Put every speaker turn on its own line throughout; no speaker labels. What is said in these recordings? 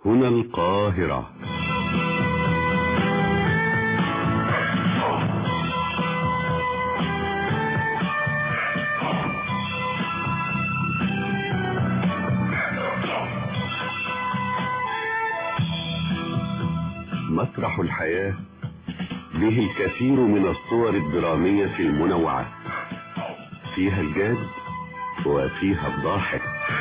هنا القاهرة مسرح الحياة به الكثير من الصور الدرامية المنوعة فيها الجاد وفيها الضاحك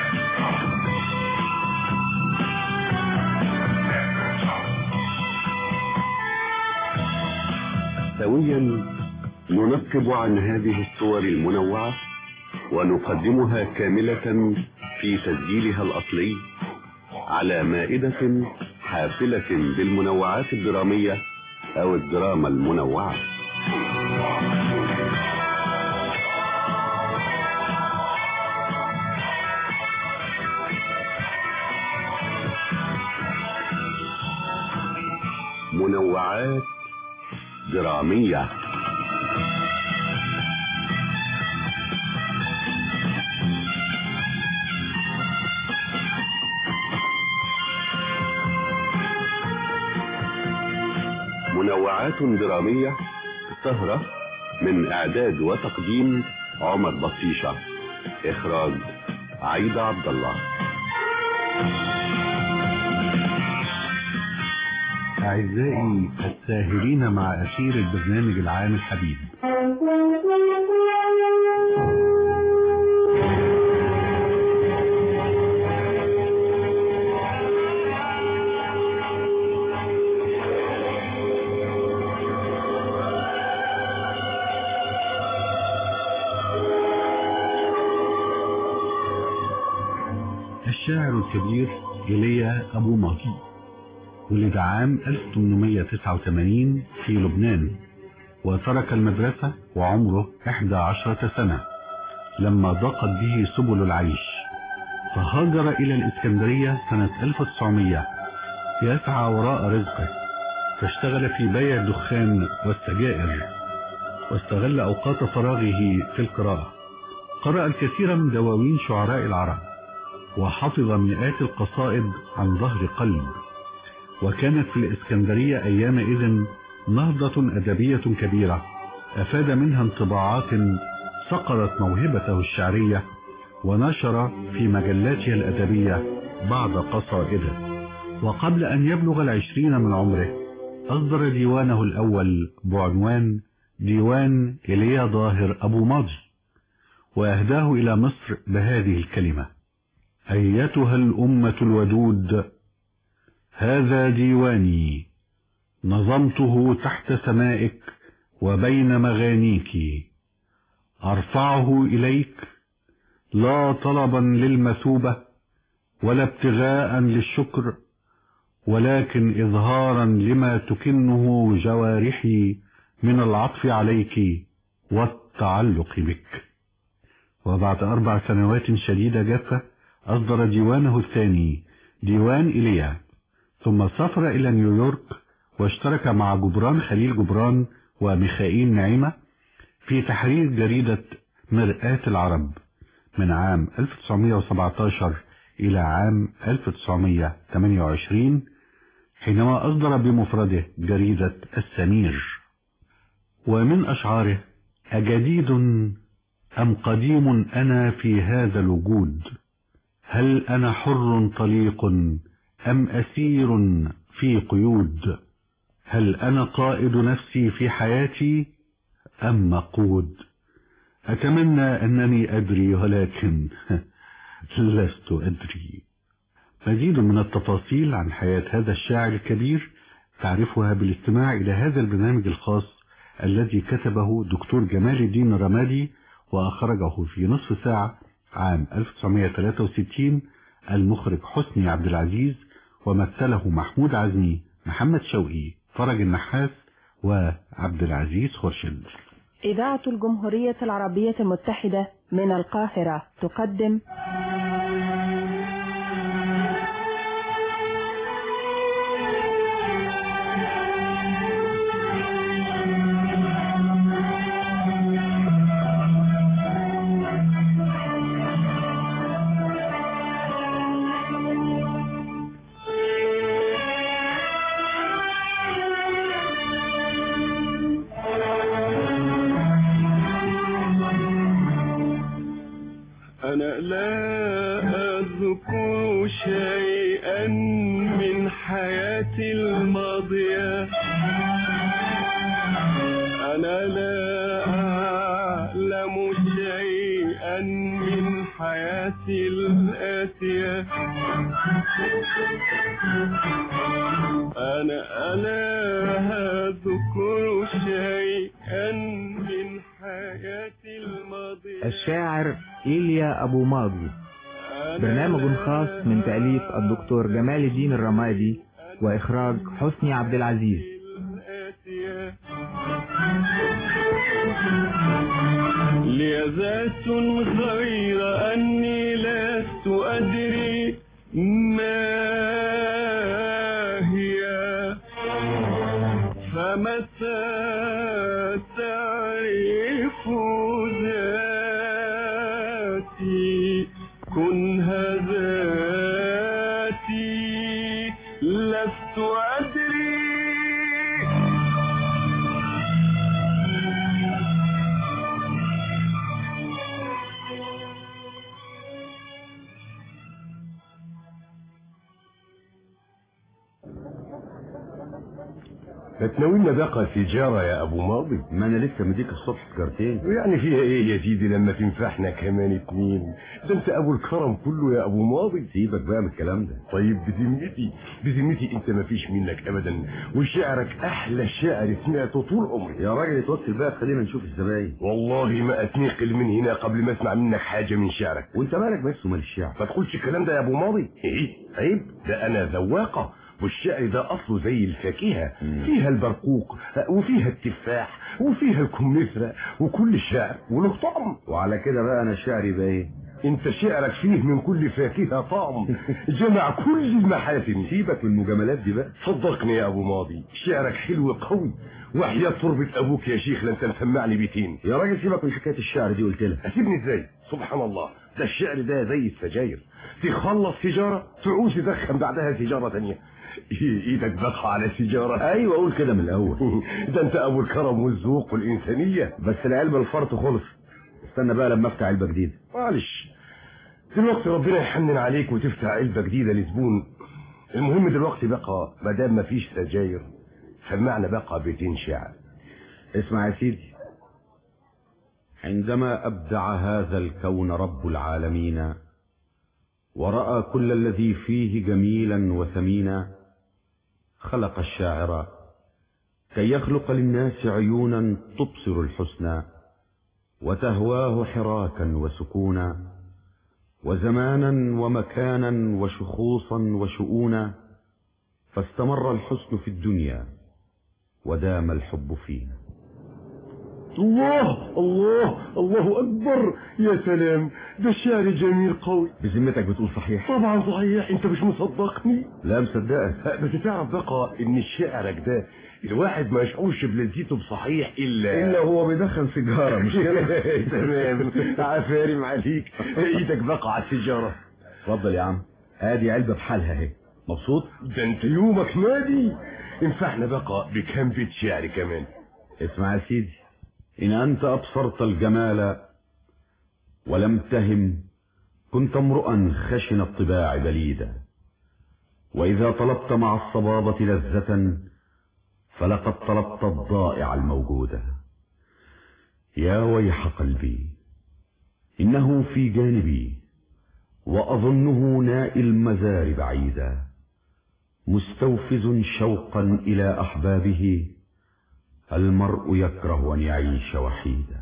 سويا ننقب عن هذه الصور المنوعة ونقدمها كاملة في تسجيلها الأصلي على مائدة حافلة بالمنوعات الدرامية أو الدراما المنوعة منوعات درامية منوعات درامية سهرة من إعداد وتقديم عمر بطيشة إخراج عيدة عبد الله
أعزائي الساهرين مع أسير البرنامج العام الحبيب الشاعر الكبير إيليا أبو ماضي ولد عام 1889 في لبنان وترك المدرسة وعمره 11 سنة لما ضاقت به سبل العيش فهاجر إلى الإسكندرية سنة 1900 يسعى وراء رزقه فاشتغل في بيع الدخان والسجائر واستغل أوقات فراغه في القراءة قرأ الكثير من دواوين شعراء العرب وحفظ مئات القصائد عن ظهر قلب وكانت في الإسكندرية أيامئذ نهضة أدبية كبيرة أفاد منها انطباعات صقلت موهبته الشعرية ونشر في مجلاتها الأدبية بعض قصائده وقبل أن يبلغ العشرين من عمره أصدر ديوانه الأول بعنوان ديوان إيليا ظاهر أبو ماضي وأهداه إلى مصر بهذه الكلمة أيتها الأمة الودود هذا ديواني نظمته تحت سمائك وبين مغانيك أرفعه إليك لا طلبا للمثوبة ولا ابتغاء للشكر ولكن إظهارا لما تكنه جوارحي من العطف عليك والتعلق بك وبعد أربع سنوات شديدة جافة أصدر ديوانه الثاني ديوان إيليا ثم سافر إلى نيويورك واشترك مع جبران خليل جبران وميخائيل نعيمة في تحرير جريدة مرآة العرب من عام 1917 إلى عام 1928 حينما أصدر بمفرده جريدة السمير ومن أشعاره أجديد أم قديم أنا في هذا الوجود هل أنا حر طليق أم أسير في قيود هل أنا قائد نفسي في حياتي أم مقود أتمنى أنني أدري ولكن لست أدري مزيد من التفاصيل عن حياة هذا الشاعر الكبير تعرفها بالاستماع إلى هذا البرنامج الخاص الذي كتبه دكتور جمال الدين الرمادي وأخرجه في نصف ساعة عام 1963 المخرج حسني عبد العزيز ومثله محمود عزمي محمد شوقي فرج النحاس وعبد العزيز خرشد
إذاعة الجمهورية العربية المتحدة من القاهرة تقدم
حياتي الماضية أنا لا أعلم شيئا من حياتي الآتية أنا ألا أذكر شيئا من حياتي الماضية
الشاعر إيليا أبو ماضي برنامج خاص من تأليف الدكتور جمال الدين الرمادي وإخراج حسني عبد العزيز
الآتية لي ذات غير أني لست أدري ما هي فمتى تعرف ذاتي كنها ذاتي لست أدري
بتناولنا بقى سيجارة يا أبو ماضي
ما انا لسه مديك الصبح سجارتين
ويعني فيها إيه يا سيدي لما تنفعنا كمان اتنين ده أنت أبو الكرم كله يا أبو ماضي
سيبك بقى من الكلام ده
طيب بذمتي بذمتي أنت ما فيش منك أبدا وشعرك أحلى شعر سمعته طول عمري
يا راجل اتوكل بقى خلينا نشوف الزباين
والله ما أتنقل من هنا قبل ما أسمع منك حاجة من شعرك
وانت مالك بس ومال الشعر
ما تقولش الكلام ده يا أبو ماضي إيه عيب ده أنا ذواقة والشعر ده أصله زي الفاكهة فيها البرقوق وفيها التفاح وفيها الكمثرى وكل شعر وله طعم
وعلى كده بقى انا شعري بقى ايه
انت شعرك فيه من كل فاكهة طعم جمع كل المحاسن
سيبك من المجاملات دي بقى
صدقني يا ابو ماضي شعرك حلو قوي وحياة تربة ابوك يا شيخ لن تسمعني بيتين
يا راجل سيبك من حكايه الشعر دي قلت لك
اسيبني ازاي سبحان الله ده الشعر ده زي السجاير تخلص سيجارة تعوز تدخن بعدها سيجارة تانية ايدك بقى على سيجارة
ايوه اقول كده من الاول
ده انت ابو الكرم والذوق والانسانية
بس العلبه الفرط خلص استنى بقى لما افتح علبه جديده
معلش دلوقتي ربنا يحنن عليك وتفتح علبة جديدة لزبون المهم دلوقتي بقى ما دام مفيش سجاير سمعنا بقى بيتين شعر
اسمع يا سيدي عندما أبدع هذا الكون رب العالمين ورأى كل الذي فيه جميلا وثمينا خلق الشاعر كي يخلق للناس عيونا تبصر الحسنى وتهواه حراكا وسكونا وزمانا ومكانا وشخوصا وشؤونا فاستمر الحسن في الدنيا ودام الحب فينا
الله الله الله أكبر يا سلام ده الشعر جميل قوي
بذمتك بتقول صحيح
طبعا صحيح انت مش مصدقني
لا مصدقك
بس تعرف بقى ان شعرك ده الواحد ما يشعرش بلذيته بصحيح الا
إلا هو بيدخن سيجارة مش كده
تمام عفارم عليك ايدك بقى على السيجاره
اتفضل يا عم ادي علبة بحالها اهي مبسوط
ده انت يومك نادي انفعنا بقى بكام بيت شعر كمان
اسمع يا سيدي إن أنت أبصرت الجمال ولم تهم كنت امرؤا خشن الطباع بليدا وإذا طلبت مع الصبابة لذة فلقد طلبت الضائع الموجودة يا ويح قلبي إنه في جانبي وأظنه نائي المزار بعيدا مستوفز شوقا إلى أحبابه المرء يكره أن يعيش وحيدا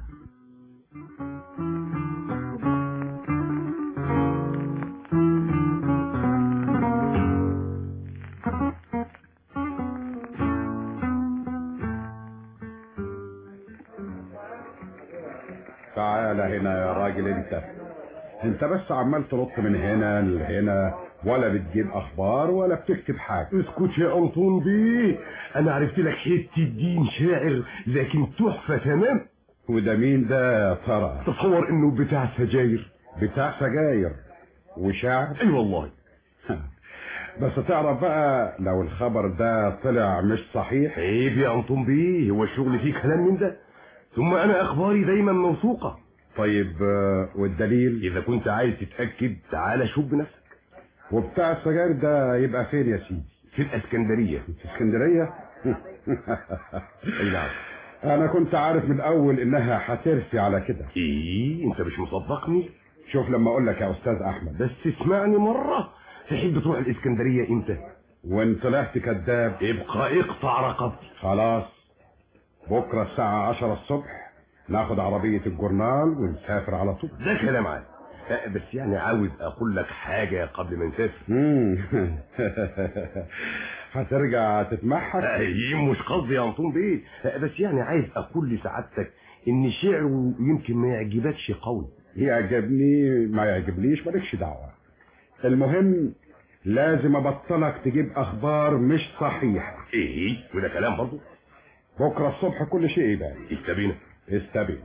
تعال هنا يا راجل انت انت بس عمال تنط من هنا لهنا ولا بتجيب اخبار ولا بتكتب حاجه
اسكت يا انطون بيه انا عرفت لك حته دين شاعر لكن تحفه تمام
وده مين ده يا ترى
تصور انه بتاع سجاير
بتاع سجاير وشعر
اي والله
بس تعرف بقى لو الخبر ده طلع مش صحيح
عيب يا انطون بيه هو الشغل فيه كلام من ده ثم انا اخباري دايما موثوقه
طيب آه، والدليل
اذا كنت عايز تتاكد تعال شوف بنفسك
وبتاع السجاير ده يبقى فين يا سيدي
في الاسكندريه
في اسكندريه
اي نعم
انا كنت عارف من الاول انها هترسي على كده
ايه انت مش مصدقني
شوف لما اقول لك يا استاذ احمد
بس اسمعني مره تحب تروح الاسكندريه امتى
وان طلعت كذاب
ابقى اقطع رقبتي
خلاص بكره الساعه 10 الصبح ناخد عربيه الجورنال ونسافر على طول
ده كلام عادي أه، بس يعني عاوز اقول لك حاجه قبل ما نسافر
مم. هترجع تتمحك
ايه مش قصدي يا انطون بيه أه، بس يعني عايز اقول لسعادتك ان شعره يمكن ما يعجبكش قوي
يعجبني ما يعجبنيش مالكش دعوه المهم لازم ابطلك تجيب اخبار مش صحيحه
ايه وده كلام برضه
بكره الصبح كل شيء يبان
استبينا
استبي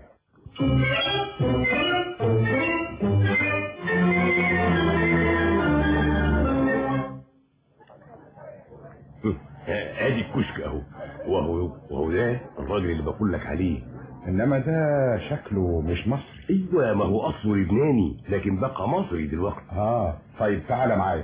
آه، ادي الكشك اهو وهو وهو ده الراجل اللي بقول لك عليه
انما ده شكله مش مصري
ايوه ما هو اصله لبناني لكن بقى مصري دلوقتي
اه طيب تعالى معايا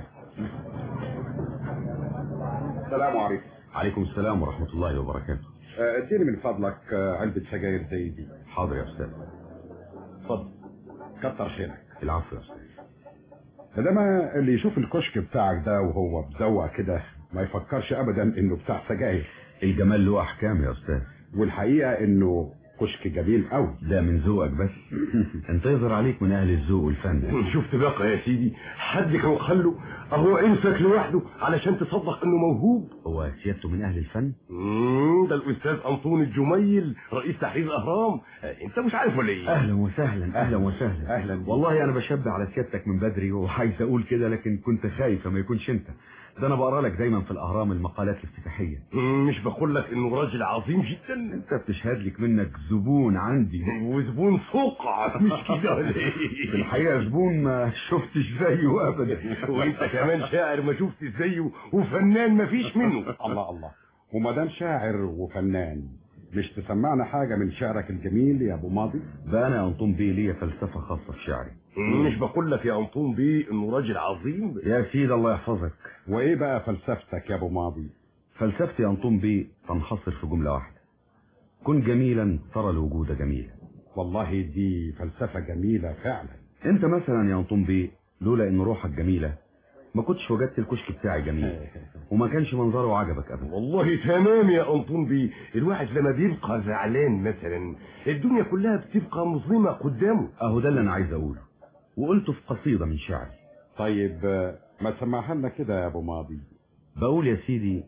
السلام عليكم
عليكم السلام ورحمة الله وبركاته
آه، اديني من فضلك آه، علبة سجاير زي دي
حاضر يا أستاذ
اتفضل كتر خيرك
العفو يا أستاذ
انما اللي يشوف الكشك بتاعك ده وهو مزوق كده ما يفكرش ابدا انه بتاع سجاير
الجمال له أحكام يا أستاذ
والحقيقة انه كشك جميل قوي
ده من ذوقك بس انت يظهر عليك من أهل الذوق والفن
شفت بقى يا سيدي حد كان خله اهو عرفك لوحده علشان تصدق انه موهوب
هو سيادته من أهل الفن
مم، ده الاستاذ انطون الجميل رئيس تحرير الاهرام آه، انت مش عارف ولا ايه
أهلا وسهلا أهلا وسهلا
أهلا بيك.
والله أنا بشبه على سيادتك من بدري وعايز أقول كده لكن كنت خايف ما يكونش أنت ده أنا بقرا لك دايما في الأهرام المقالات الافتتاحية
مم، مش بقول لك انه راجل عظيم جدا
أنت بتشهد لك منك زبون عندي
وزبون فقع مش كده ولا
في
ايه
الحقيقة زبون ما شفتش زيه أبدا
وانت كمان شاعر ما شفت زيه وفنان ما فيش منه
الله الله وما دام شاعر وفنان مش تسمعنا حاجة من شعرك الجميل يا ابو ماضي
بقى أنا يا أنطون بيه ليا فلسفة خاصة في شعري
مم، مش بقول لك يا انطون بيه انه راجل عظيم
يا سيدي الله يحفظك
وايه بقى فلسفتك يا ابو ماضي
فلسفتي يا أنطون بيه تنحصر في جملة واحدة كن جميلا ترى الوجود جميلا
والله دي فلسفة جميلة فعلا
انت مثلا يا أنطون بيه لولا ان روحك جميلة ما كنتش وجدت الكشك بتاعي جميل وما كانش منظره عجبك ابدا
والله تمام يا انطون بيه الواحد لما بيبقى زعلان مثلا الدنيا كلها بتبقى مظلمه قدامه
اهو ده اللي انا عايز اقوله وقلته في قصيدة من شعري
طيب آه، ما تسمعها لنا كده يا ابو ماضي
بقول يا سيدي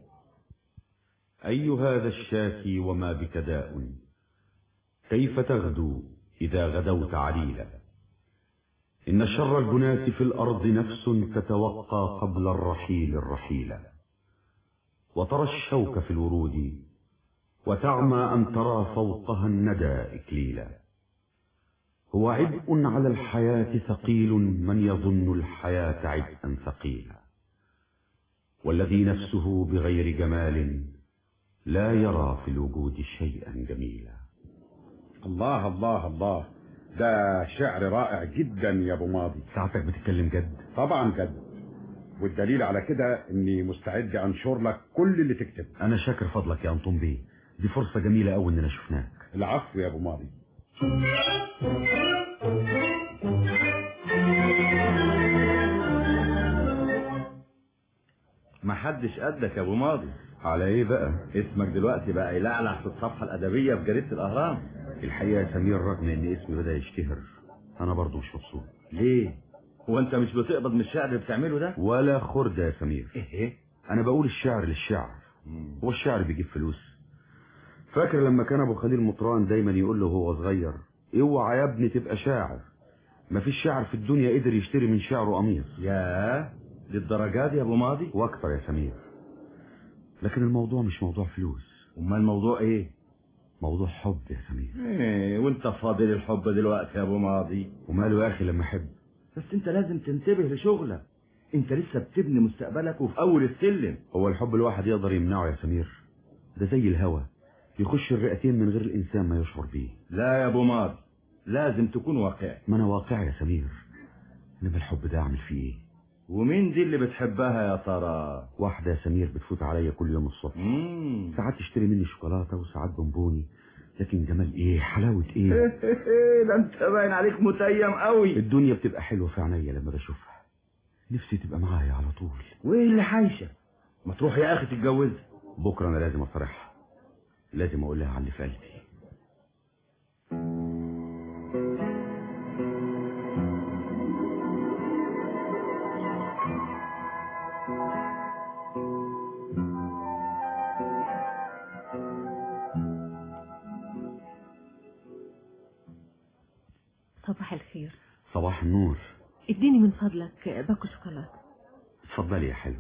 أي هذا الشاكي وما بك داء كيف تغدو إذا غدوت عليلا إن شر البنات في الأرض نفس تتوقى قبل الرحيل الرحيلا وترى الشوك في الورود وتعمى أن ترى فوقها الندى إكليلا هو عبء على الحياة ثقيل من يظن الحياة عبئا ثقيلا والذي نفسه بغير جمال لا يرى في الوجود شيئا جميلا
الله الله الله ده شعر رائع جدا يا ابو ماضي
ساعتك بتتكلم جد
طبعا جد والدليل على كده اني مستعد انشر لك كل اللي تكتبه
انا شاكر فضلك يا انطون بيه دي فرصة جميلة قوي اننا شفناك
العفو يا ابو ماضي
ما حدش قدك يا ابو ماضي
على ايه بقى
اسمك دلوقتي بقى يلعلع في الصفحه الادبيه في جريده الاهرام
الحقيقة يا سمير رغم ان اسمي بدأ يشتهر انا برضو مش مبسوط
ليه هو انت مش بتقبض من الشعر اللي بتعمله ده
ولا خردة يا سمير
ايه
انا بقول الشعر للشعر هو الشعر بيجيب فلوس فاكر لما كان ابو خليل مطران دايما يقول له وهو صغير اوعى يا ابني تبقى شاعر مفيش شاعر في الدنيا قدر يشتري من شعره قميص
يا للدرجات يا ابو ماضي
واكتر يا سمير لكن الموضوع مش موضوع فلوس
امال الموضوع ايه
موضوع حب يا سمير
ايه وانت فاضي للحب دلوقتي يا ابو ماضي
وماله يا اخي لما احب
بس انت لازم تنتبه لشغلك انت لسه بتبني مستقبلك وفي اول السلم
هو الحب الواحد يقدر يمنعه يا سمير ده زي الهوى يخش الرئتين من غير الانسان ما يشعر بيه
لا يا ابو ماضي لازم تكون واقعي
ما انا واقع يا سمير انما الحب ده اعمل فيه ايه
ومين دي اللي بتحبها يا ترى
واحدة يا سمير بتفوت عليا كل يوم الصبح
مم.
ساعات تشتري مني شوكولاتة وساعات بونبوني لكن جمال ايه حلاوة ايه
ده انت باين عليك متيم قوي
الدنيا بتبقى حلوة في عينيا لما بشوفها نفسي تبقى معايا على طول
وايه اللي حايشه ما تروح يا اخي تتجوزها
بكرة انا لازم اصارحها لازم اقول لها على اللي في قلبي
صباح الخير
صباح النور
اديني من فضلك باكو شوكولاتة
اتفضلي يا حلو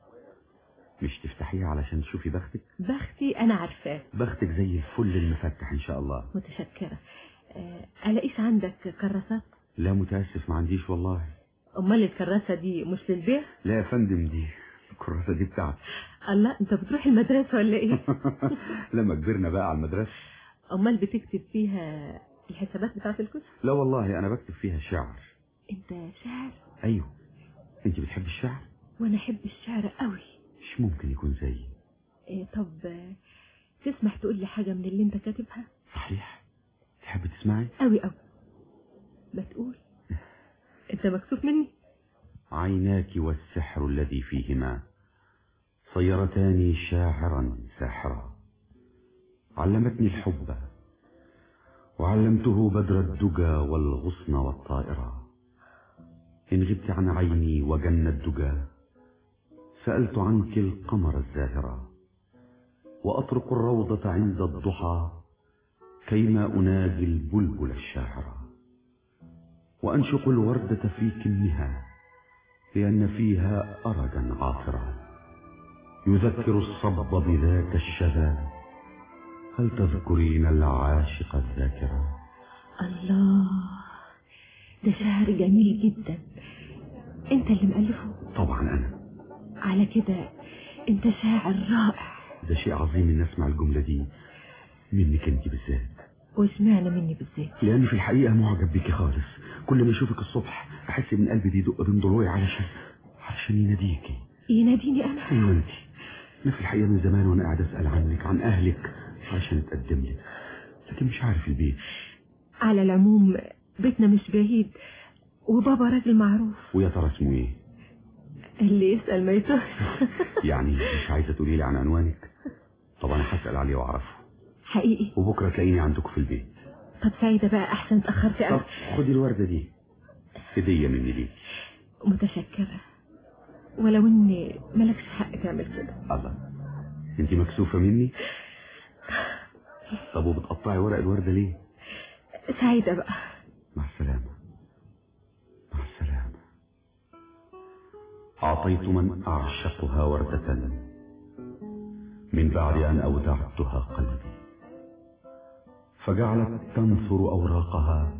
مش تفتحيها علشان تشوفي بختك
بختي انا عارفاه
بختك زي الفل المفتح ان شاء الله
متشكرة آه، الاقيش عندك كراسات
لا متاسف ما عنديش والله
امال الكراسة دي مش للبيع
لا يا فندم دي الكراسة دي بتاعتي
الله انت بتروح المدرسة ولا ايه
لما كبرنا بقى على المدرسة
امال بتكتب فيها الحسابات بتاعت الكتب
لا والله انا بكتب فيها شعر
انت شاعر
ايوه انت بتحب الشعر
وانا احب الشعر قوي
مش ممكن يكون زيي
إيه طب آه، تسمح تقول لي حاجة من اللي انت كاتبها
صحيح تحب تسمعي
قوي قوي ما تقول انت مكسوف مني
عيناك والسحر الذي فيهما صيرتاني شاعرا ساحرا علمتني الحب وعلمته بدر الدجى والغصن والطائرة إن غبت عن عيني وجن الدجى سألت عنك القمر الزاهرة وأطرق الروضة عند الضحى كيما أناجي البلبل الشاعرة وأنشق الوردة في كنها لأن فيها أردا عاطرا يذكر الصب بذاك الشذا هل تذكرين العاشق الذاكرة
الله ده شعر جميل جدا انت اللي مألفه
طبعا أنا
على كده انت شاعر رائع
ده شيء عظيم إن أسمع الجملة دي منك أنت بالذات
واشمعنى مني بالذات
لأني في الحقيقة معجب بيكي خالص كل ما أشوفك الصبح أحس إن قلبي بيدق بين ضلوعي علشان علشان يناديكي
يناديني انا
أيوة أنت أنا في الحقيقة من زمان وأنا قاعد أسأل عنك عن أهلك علشان أتقدم لك لكن مش عارف البيت
على العموم بيتنا مش بعيد وبابا راجل معروف
ويا ترى اسمه إيه
اللي يسأل ما يتوهش
يعني مش عايزة تقولي لي عن عنوانك طب أنا هسأل عليه وأعرفه
حقيقي
وبكرة تلاقيني عندك في البيت
طب سعيدة بقى احسن اتأخرت
طب
قوي
خدي الوردة دي هدية مني ليك
متشكرة ولو اني ملكش حق تعمل كده
الله انت مكسوفة مني طب وبتقطعي ورق الوردة ليه
سعيدة بقى
مع السلامة مع السلامة أعطيت من أعشقها وردة من بعد أن أودعتها قلبي فجعلت تنثر أوراقها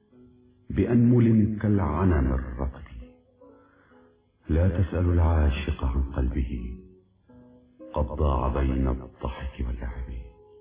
بأنمل كالعنم الرطب لا تسأل العاشق عن قلبه قد ضاع بين الضحك واللعب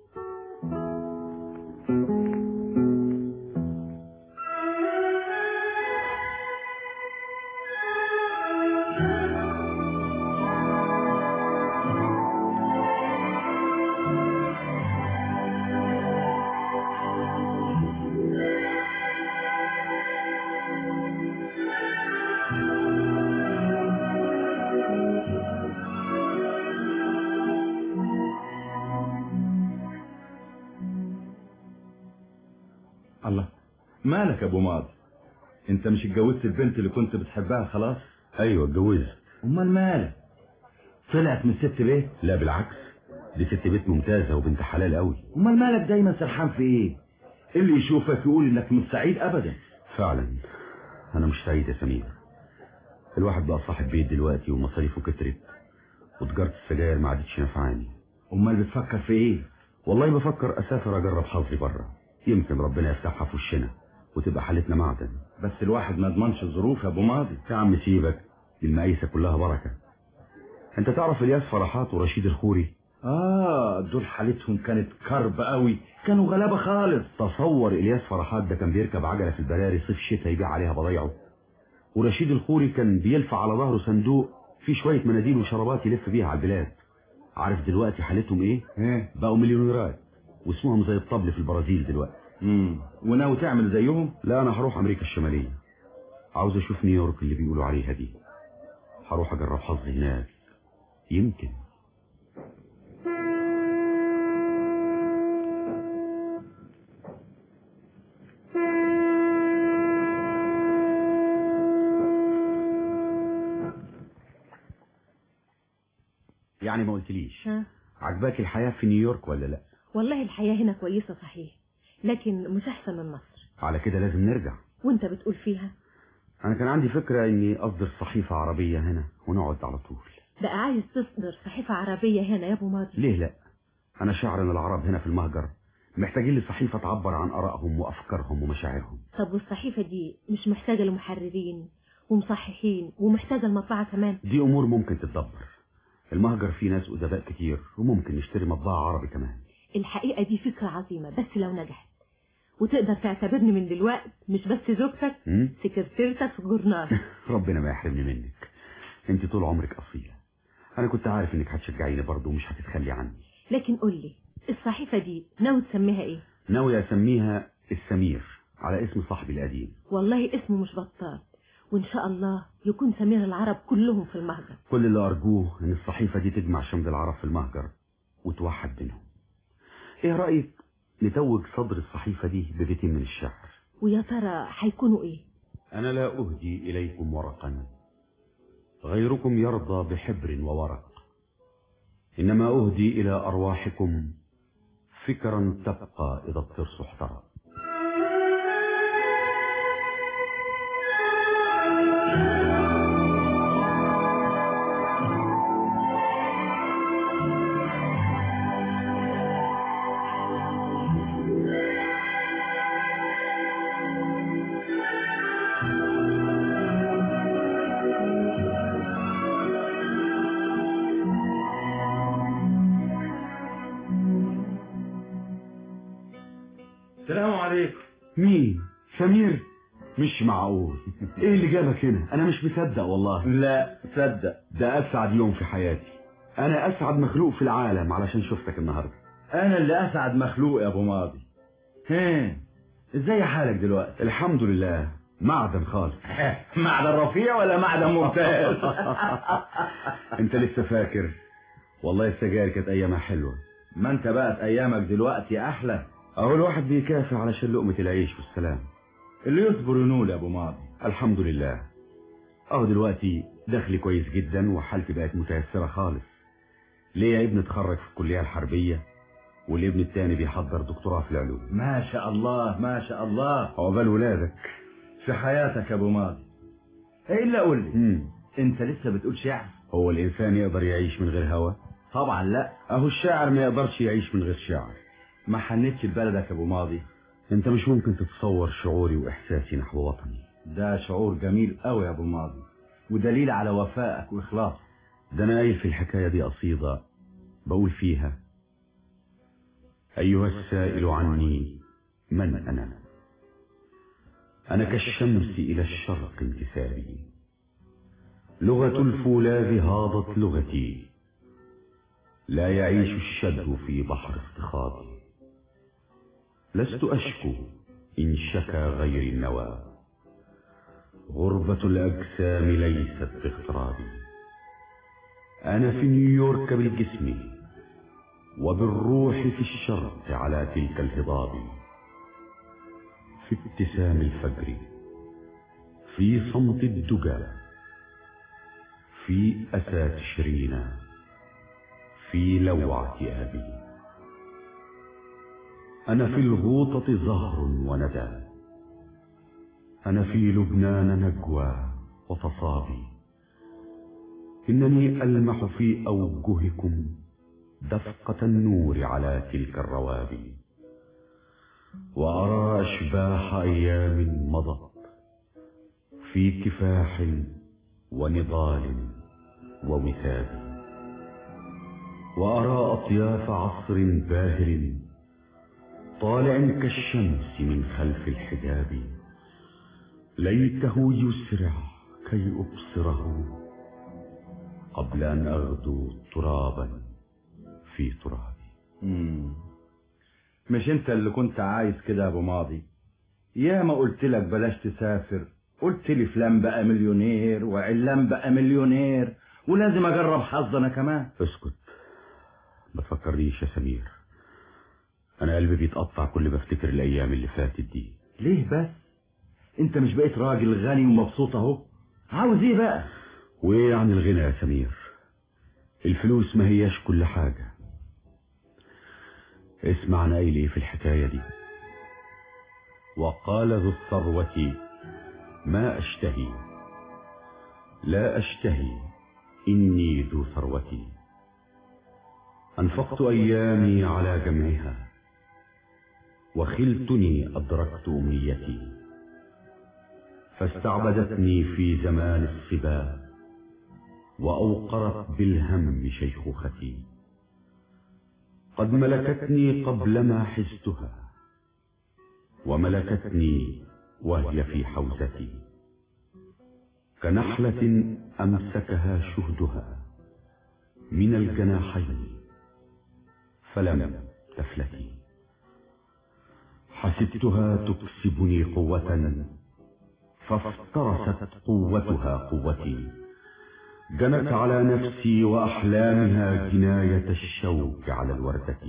الله مالك يا ابو ماضي انت مش اتجوزت البنت اللي كنت بتحبها خلاص
أيوة اتجوزت
امال مالك طلعت من ست بيت
لا بالعكس دي ست بيت ممتازة وبنت حلال قوي
امال مالك دايما سرحان في ايه اللي يشوفك يقول انك مش سعيد ابدا
فعلا أنا مش سعيد يا سمير الواحد بقى صاحب بيت دلوقتي ومصاريفه كترت وتجارة السجاير ما عادتش نافعاني
امال بتفكر في ايه
والله بفكر أسافر أجرب حظي بره يمكن ربنا يفتحها في وشنا وتبقى حالتنا معدن
بس الواحد ما يضمنش الظروف يا ابو ماضي
يا عم سيبك المقايسة كلها بركة انت تعرف الياس فرحات ورشيد الخوري
اه دول حالتهم كانت كرب قوي كانوا غلابه خالص
تصور الياس فرحات ده كان بيركب عجلة في البراري صيف شتاء يبيع عليها بضايعه ورشيد الخوري كان بيلفع على ظهره صندوق فيه شوية مناديل وشرابات يلف بيها على البلاد عارف دلوقتي حالتهم ايه؟
ايه
بقوا مليونيرات واسمهم زي الطبل في البرازيل دلوقتي
امم وناوي تعمل زيهم
لا انا هروح امريكا الشمالية عاوز اشوف نيويورك اللي بيقولوا عليها دي هروح اجرب حظي هناك يمكن يعني ما قلتليش
ها
عجباك الحياة في نيويورك ولا لا
والله الحياة هنا كويسة صحيح لكن مش أحسن من مصر
على كده لازم نرجع
وانت بتقول فيها
انا كان عندي فكرة اني اصدر صحيفة عربية هنا ونقعد على طول
بقى عايز تصدر صحيفة عربية هنا يا أبو ماضي
ليه لا انا شاعر ان العرب هنا في المهجر محتاجين لصحيفة تعبر عن ارائهم وافكارهم ومشاعرهم
طب والصحيفة دي مش محتاجة لمحررين ومصححين ومحتاجة المطبعة كمان
دي امور ممكن تتدبر المهجر فيه ناس ادباء كتير وممكن نشتري مطبعة عربي كمان
الحقيقة دي فكرة عظيمة بس لو نجحت وتقدر تعتبرني من دلوقت مش بس زوجتك
مم؟
سكرتيرتك في الجورنال
ربنا ما يحرمني منك انت طول عمرك اصيلة انا كنت عارف انك هتشجعيني برضه ومش هتتخلي عني
لكن قول لي الصحيفة دي ناوي تسميها ايه
ناوي اسميها السمير على اسم صاحبي القديم
والله اسمه مش بطال وان شاء الله يكون سمير العرب كلهم في المهجر
كل اللي ارجوه ان الصحيفة دي تجمع شمل العرب في المهجر وتوحد بينهم ايه رأيك نتوج صدر الصحيفة دي ببيتين من الشعر
ويا ترى هيكونوا ايه
أنا لا أهدي إليكم ورقا غيركم يرضى بحبر وورق إنما أهدي إلى أرواحكم فكرا تبقى إذا الترس احترق
السلام عليكم
مين سمير مش معقول ايه اللي جابك هنا انا مش مصدق والله
لا صدق
ده اسعد يوم في حياتي انا اسعد مخلوق في العالم علشان شفتك النهارده
انا اللي اسعد مخلوق يا ابو ماضي ها ازاي حالك دلوقتي
الحمد لله معدن خالص
معدن رفيع ولا معدن ممتاز
انت لسه فاكر والله السجاير كانت ايامها حلوه
ما انت بقت ايامك دلوقتي احلى
اهو الواحد بيكافح علشان لقمه العيش والسلام
اللي يصبر ينول يا ابو ماضي
الحمد لله اهو دلوقتي دخلي كويس جدا وحالتي بقت متيسره خالص ليا ابن اتخرج في الكليه الحربيه والابن التاني بيحضر دكتوراه في العلوم
ما شاء الله ما شاء الله
عقبال ولادك
في حياتك يا ابو ماضي الا قول لي
مم.
انت لسه بتقول شعر
هو الانسان يقدر يعيش من غير هوى
طبعا لا
اهو الشاعر ما يقدرش يعيش من غير شعر
ما حنتش لبلدك يا ابو ماضي
انت مش ممكن تتصور شعوري واحساسي نحو وطني
ده شعور جميل قوي يا ابو ماضي ودليل على وفائك واخلاصك
ده انا قايل في الحكايه دي قصيده بقول فيها ايها السائل عني من انا انا كالشمس الى الشرق انتسابي لغه الفولاذ هاضت لغتي لا يعيش الشد في بحر افتخاضي لست أشكو إن شكا غير النوى غربة الأجسام ليست باغترابي أنا في نيويورك بالجسم وبالروح في الشرق على تلك الهضاب في ابتسام الفجر في صمت الدجى في أسى تشرين في لوعة أبي أنا في الغوطة زهر وندى أنا في لبنان نجوى وتصابي إنني ألمح في أوجهكم دفقة النور على تلك الروابي وأرى أشباح أيام مضت في كفاح ونضال ووثاب وأرى أطياف عصر باهر طالع كالشمس من خلف الحجاب ليته يسرع كي أبصره قبل أن أغدو ترابا في ترابي
مم. مش انت اللي كنت عايز كده يا ابو ماضي يا ما قلت لك بلاش تسافر قلت لي فلان بقى مليونير وعلان بقى مليونير ولازم اجرب حظ انا كمان
اسكت ما تفكرنيش يا سمير أنا قلبي بيتقطع كل ما افتكر الأيام اللي فاتت دي
ليه بس انت مش بقيت راجل غني ومبسوط اهو عاوز ايه بقى
وإيه عن الغنى يا سمير الفلوس ما هياش كل حاجة اسمع أنا قايل إيه في الحكاية دي وقال ذو الثروة ما أشتهي لا أشتهي إني ذو ثروتي أنفقت أيامي على جمعها وخلتني أدركت أمنيتي فاستعبدتني في زمان الصبا وأوقرت بالهم شيخوختي قد ملكتني قبلما حزتها وملكتني وهي في حوزتي كنحلة أمسكها شهدها من الجناحين فلم تفلتي حسبتها تكسبني قوة فافترست قوتها قوتي جنت على نفسي وأحلامها جناية الشوك على الوردة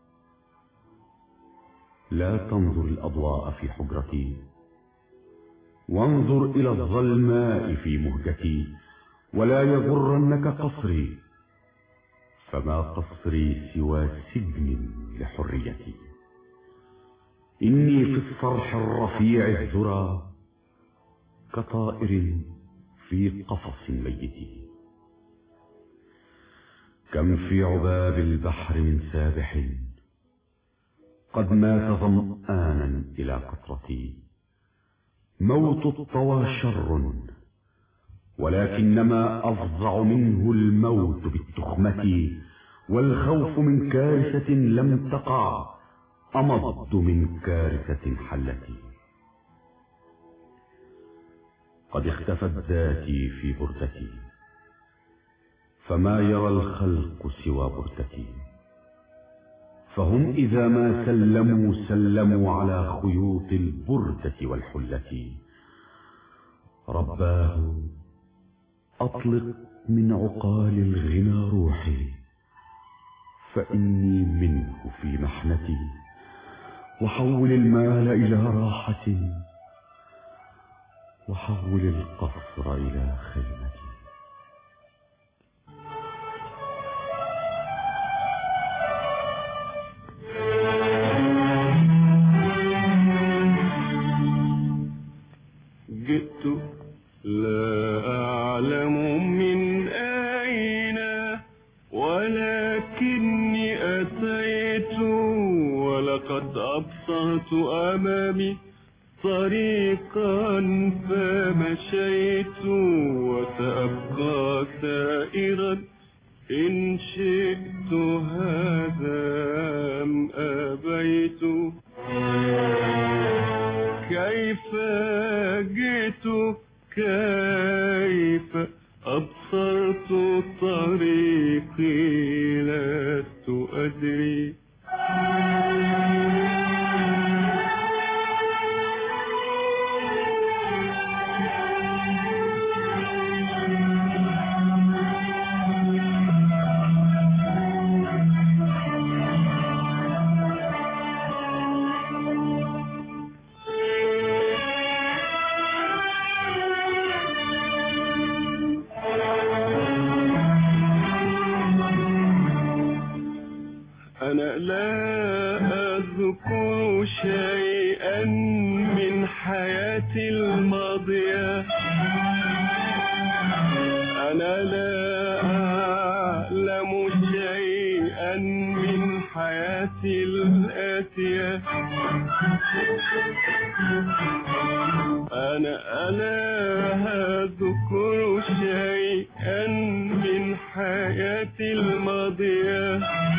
لا تنظر الأضواء في حجرتي وانظر إلى الظلماء في مهجتي ولا يغرنك قصري فما قصري سوى سجن لحريتي إني في الصرح الرفيع الذرى كطائر في قفص ميت كم في عباب البحر من سابح قد مات ظمآنا إلى قطرتي موت الطوى شر ولكنما أفظع منه الموت بالتخمة والخوف من كارثة لم تقع أمض من كارثة حلتي قد اختفت ذاتي في بردتي فما يرى الخلق سوى بردتي فهم إذا ما سلموا سلموا على خيوط البردة والحلة رباه أطلق من عقال الغنى روحي فإني منه في محنتي وحول المال إلى راحة وحول القصر إلى خيمتي
جئت لا أعلم من أين ولكني أتيت ولقد أبصرت أمامي طريقا فمشيت وسأبقى سائرا إن شئت هذا أم أبيت كيف جئت كيف أبصرت طريقي لست أدري أنا لا أذكر شيئا من حياتي الماضية أنا لا أعلم شيئا من حياتي الآتية أنا لا أذكر شيئا من حياتي الماضية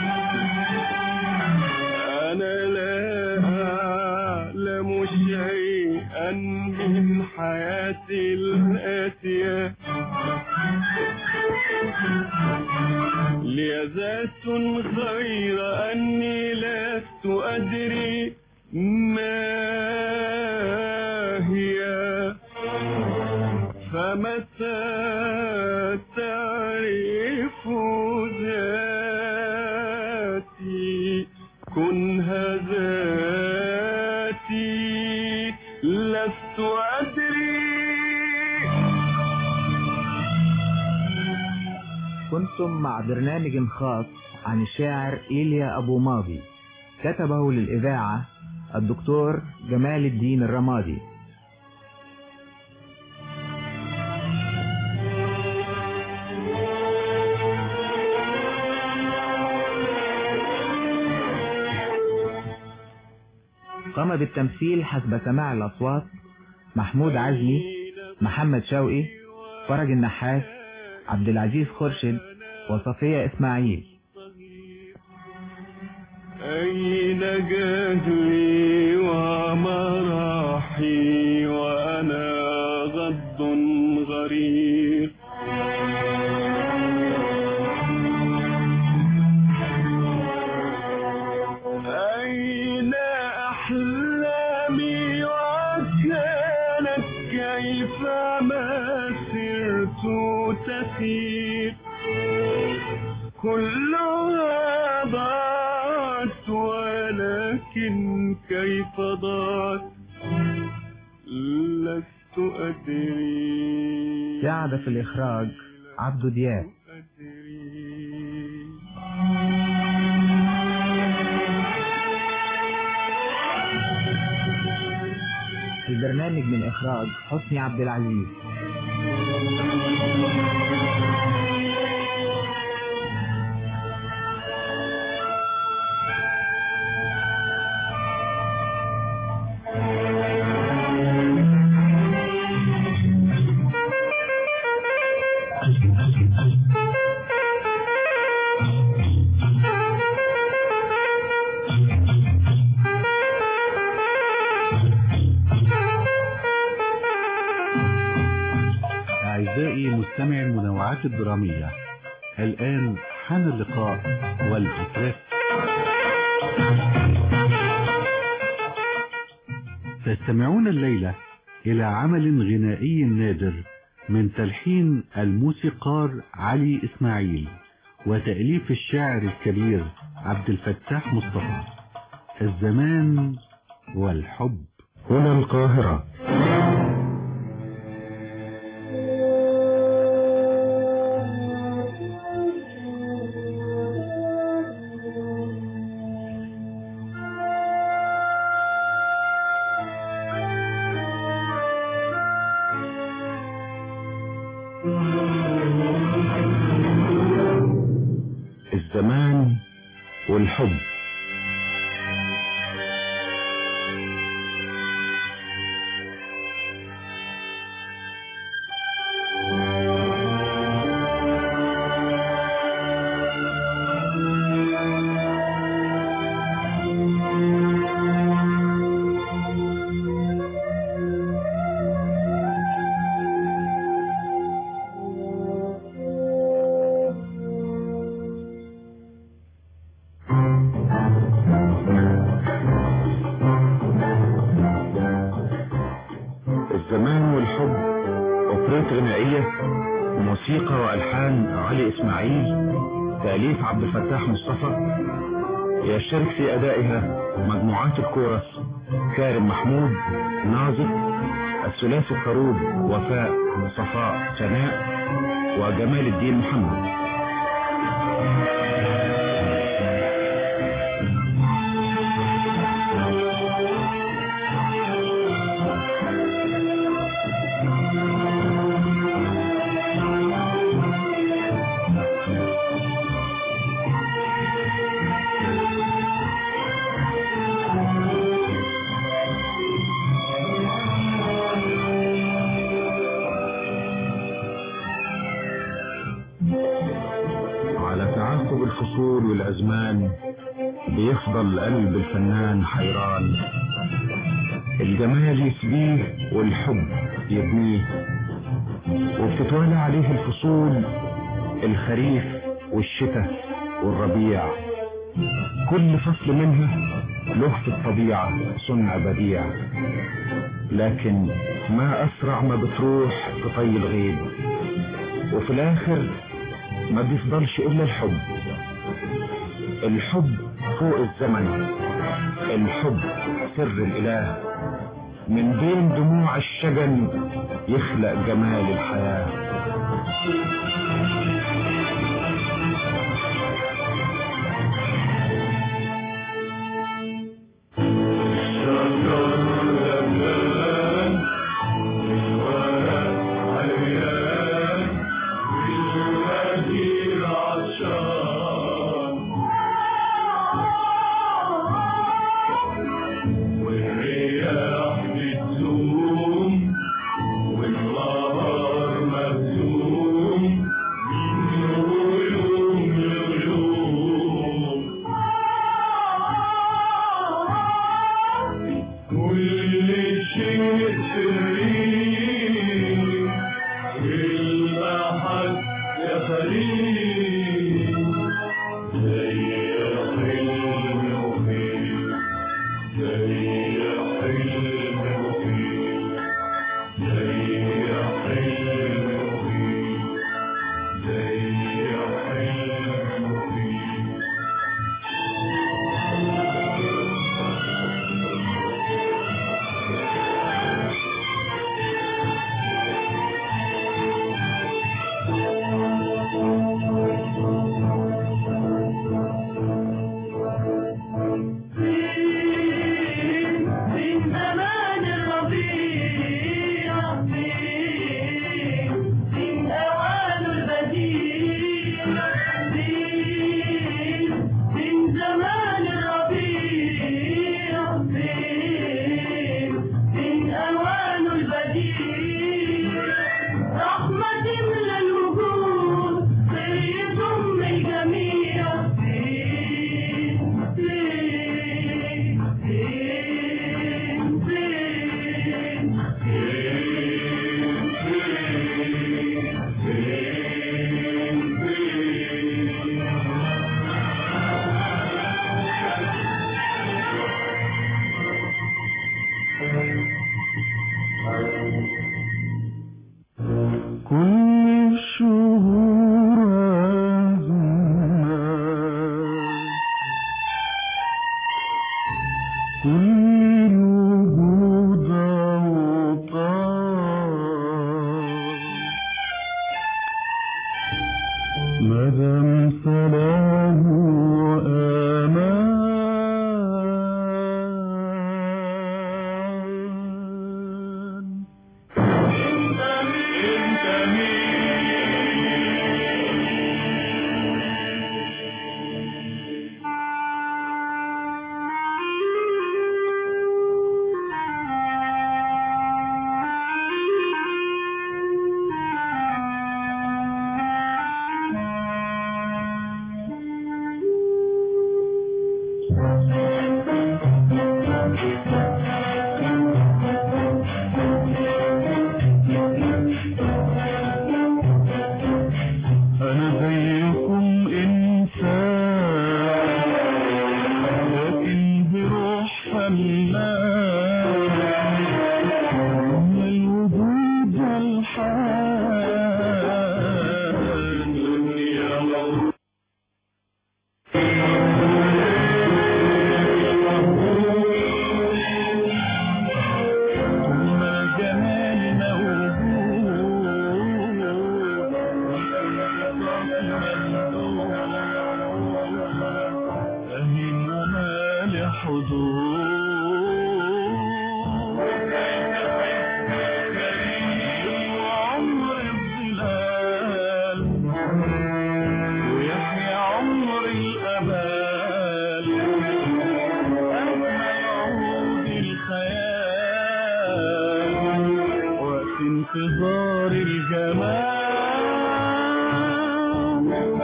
أنا لا أعلم شيئا من حياتي الآتية هي ذات غير أني لست أدري ما هي فمتى تعرف ذاتي كنها ذاتي لست أدري
كنتم مع برنامج خاص عن الشاعر إيليا أبو ماضي كتبه للإذاعة الدكتور جمال الدين الرمادي قام بالتمثيل حسب سماع الأصوات محمود عزمي محمد شوقي فرج النحاس عبد العزيز خرشد وصفية إسماعيل
أين جهلي ومراحي وأنا غض غريب أين أحلامي وكانت كيف ما سرت تسير كلها ضاعت ولكن كيف ضاعت لست أدري
ساعد في الإخراج عبد دياب البرنامج من إخراج حسني عبد العزيز
أعزائي مستمعي المنوعات الدرامية الآن حان اللقاء والإسراف تستمعون الليلة إلى عمل غنائي نادر من تلحين الموسيقار علي إسماعيل وتأليف الشاعر الكبير عبد الفتاح مصطفى الزمان والحب
هنا القاهرة الزمان والحب الزمان والحب أوبريت غنائية موسيقى وألحان علي إسماعيل تأليف عبد الفتاح مصطفى يشترك في أدائها مجموعات الكورس كارم محمود ناظر الثلاثي الخروج وفاء صفاء سناء وجمال الدين محمد على تعاقب الفصول والأزمان بيفضل قلب الفنان حيران الجمال يسبيه والحب يبنيه وبتتوالى عليه الفصول الخريف والشتاء
والربيع كل فصل منها له في الطبيعة صنع بديع لكن ما أسرع ما بتروح تطي الغيب وفي الآخر ما بيفضلش إلا الحب الحب فوق الزمن الحب سر الإله من بين دموع الشجن يخلق جمال الحياة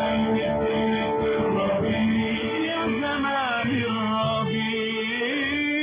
الربيع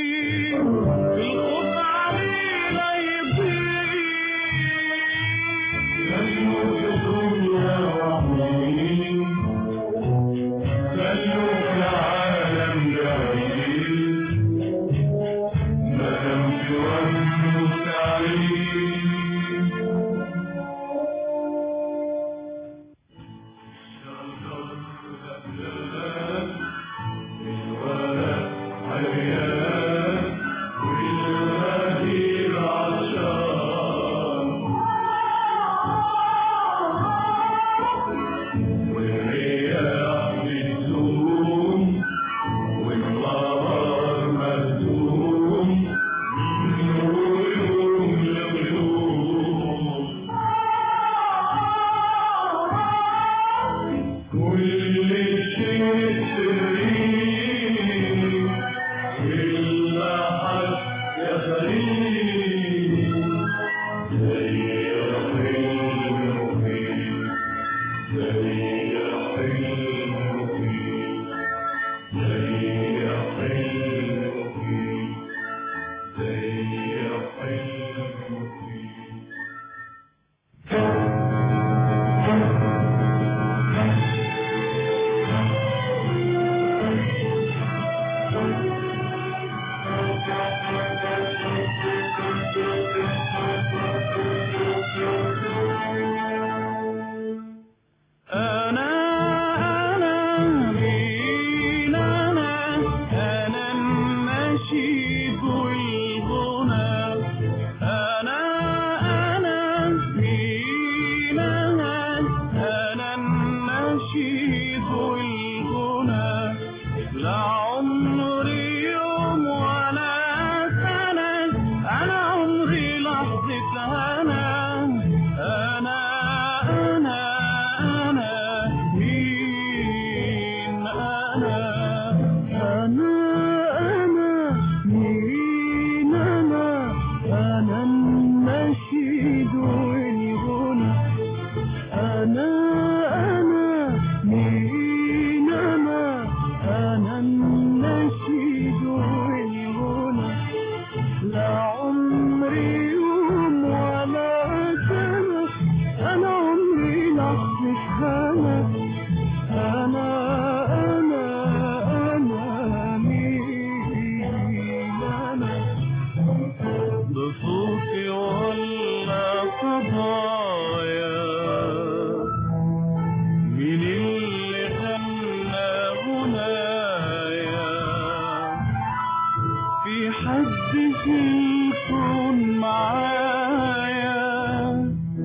في الكون معايا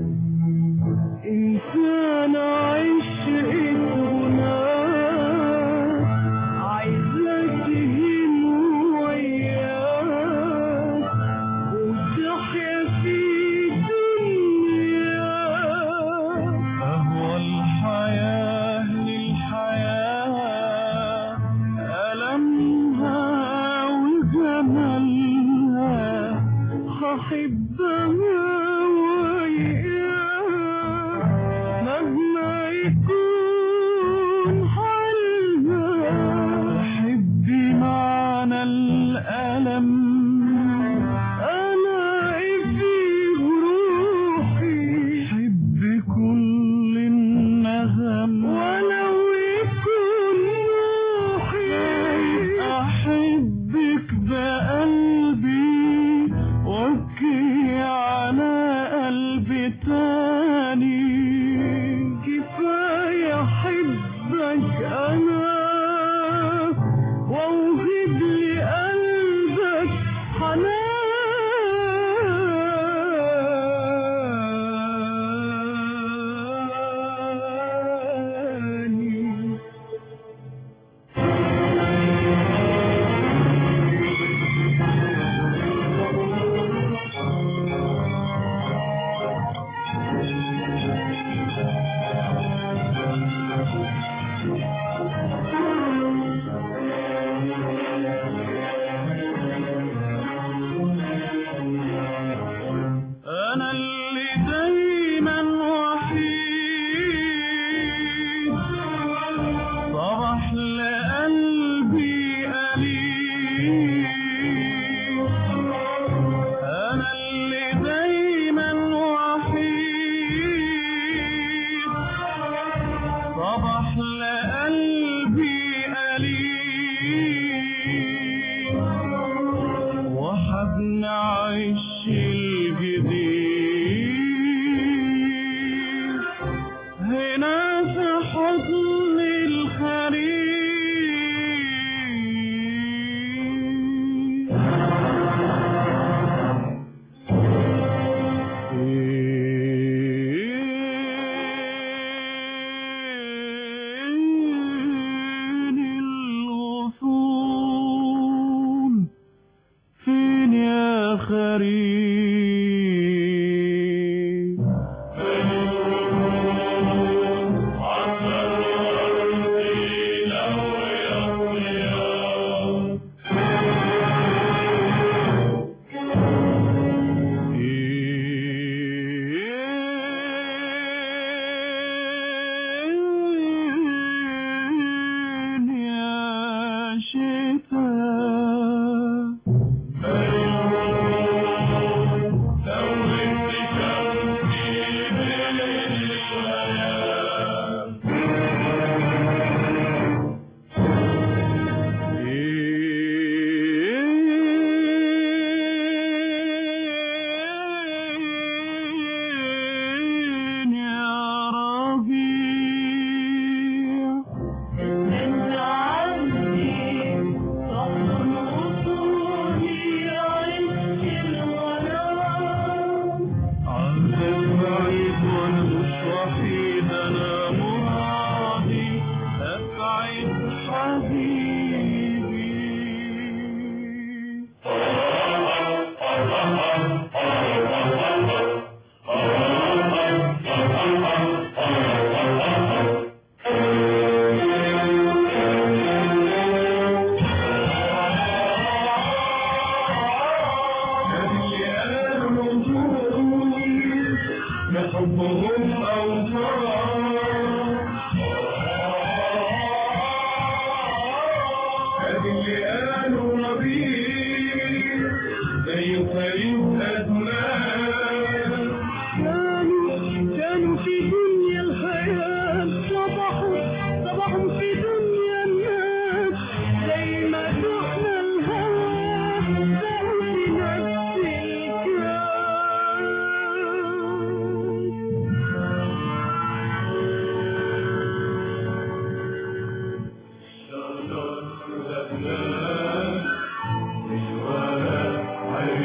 إنسان عشق هناك عايزة تهين وياك وتحيا في دنياك أهوى الحياة للحياة ألمها وجمالها هحبها وياك مهما يكون حالها حبي معنى الألم أنا في روحي حب كل النغم ولو يكون روحي أحبك بقلبي وابكي على قلبي تاني كفاية أحبك أنا وأوهب لي قلبك حناني أنا اللي دايما وحيد صبح لقلبي أليم أنا اللي دايما وحيد صبح لقلبي أليم وحبن عيش الجديد هنا في حضن الخريف فين الغصون فين يا خريف فين يا شتاء فين يا ربيع انت عندي صبر وصولي عشق الغرام عذب بعيد وانا مش وحيد انا مرادي اسعد حبيبي بحبهم أوطان هذه اللي قالوا ربيع زي طريق أزمان كانوا كانوا في دنيا الخيال صبحوا صبحوا في دنيا الناس زي ما دخنا الهوى بقوا في نفس الكاس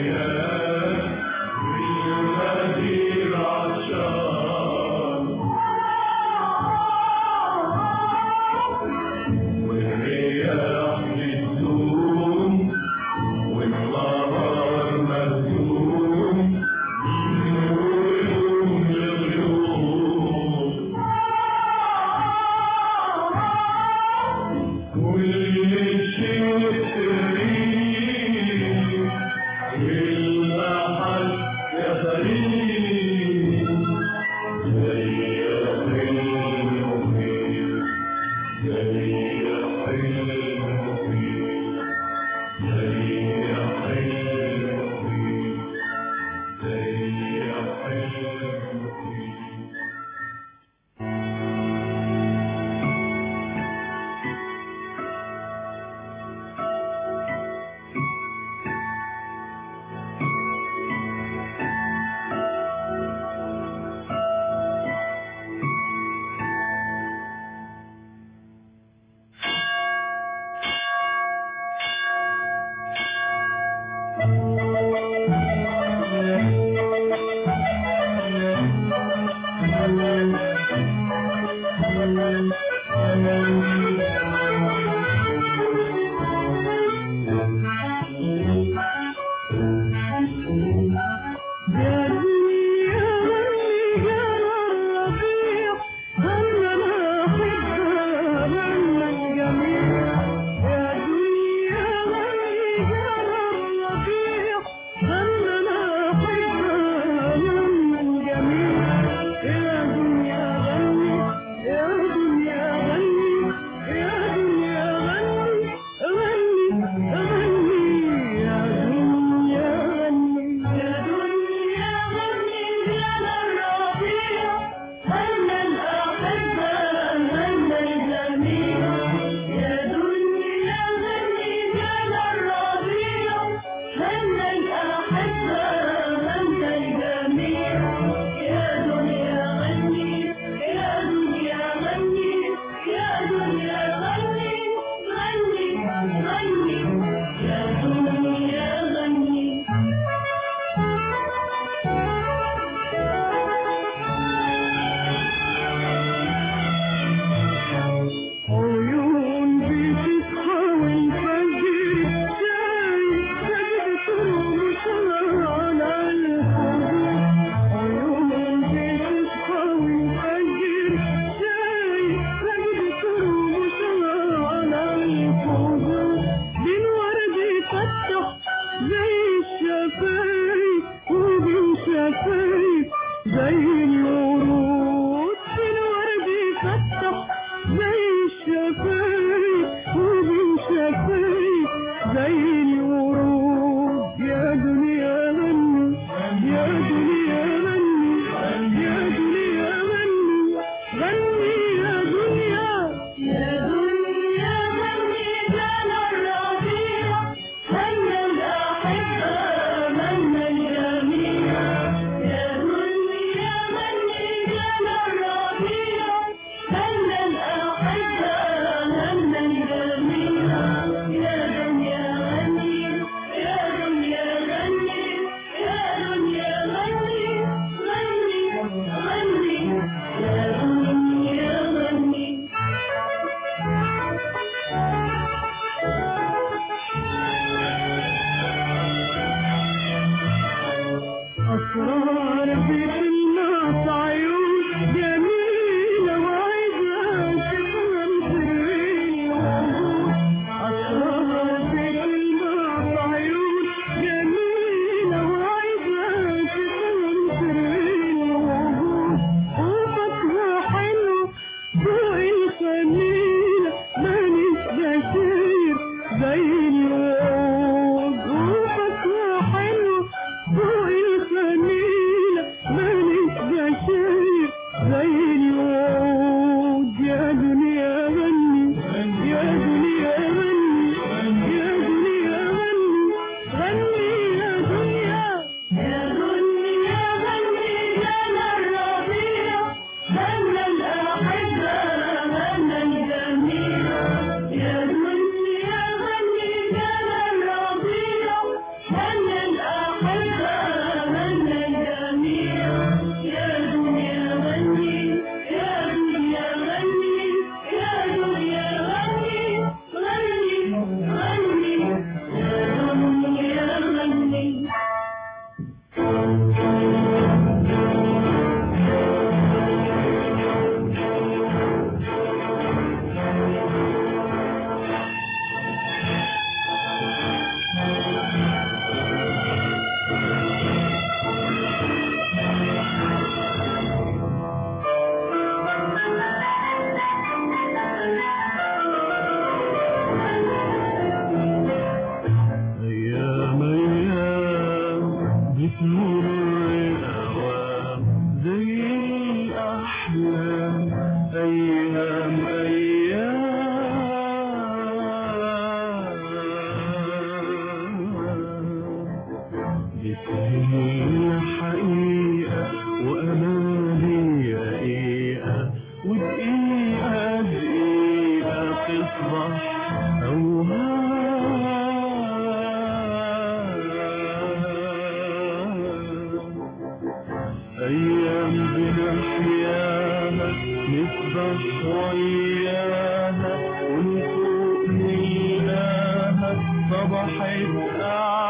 أيام بنحياها نسبح وياها ونفوق نلاها صبحت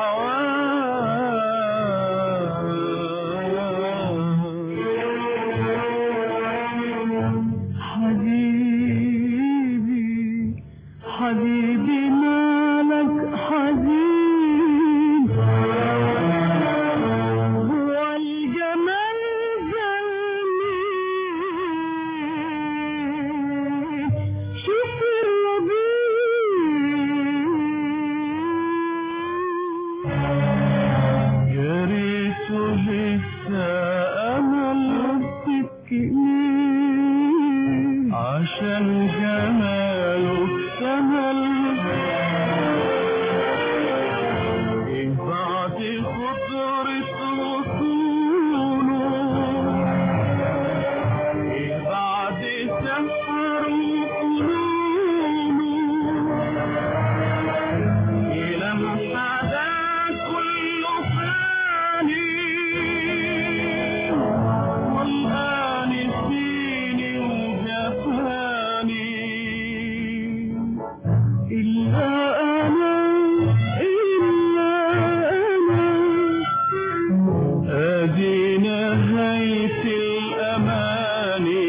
أعوام حبيبي حبيبي مالك حزين هو الجمال جميل شوف الربيع يا ريت لسه امل تبكي عشان جماله اكتمل إيه بعد خطرة وصوله إيه بعد سفر وقلوله إيه لمحة ده كله فاني والآن سنيني وجفاني إلا أنا إلا أنا أدي نهاية الأماني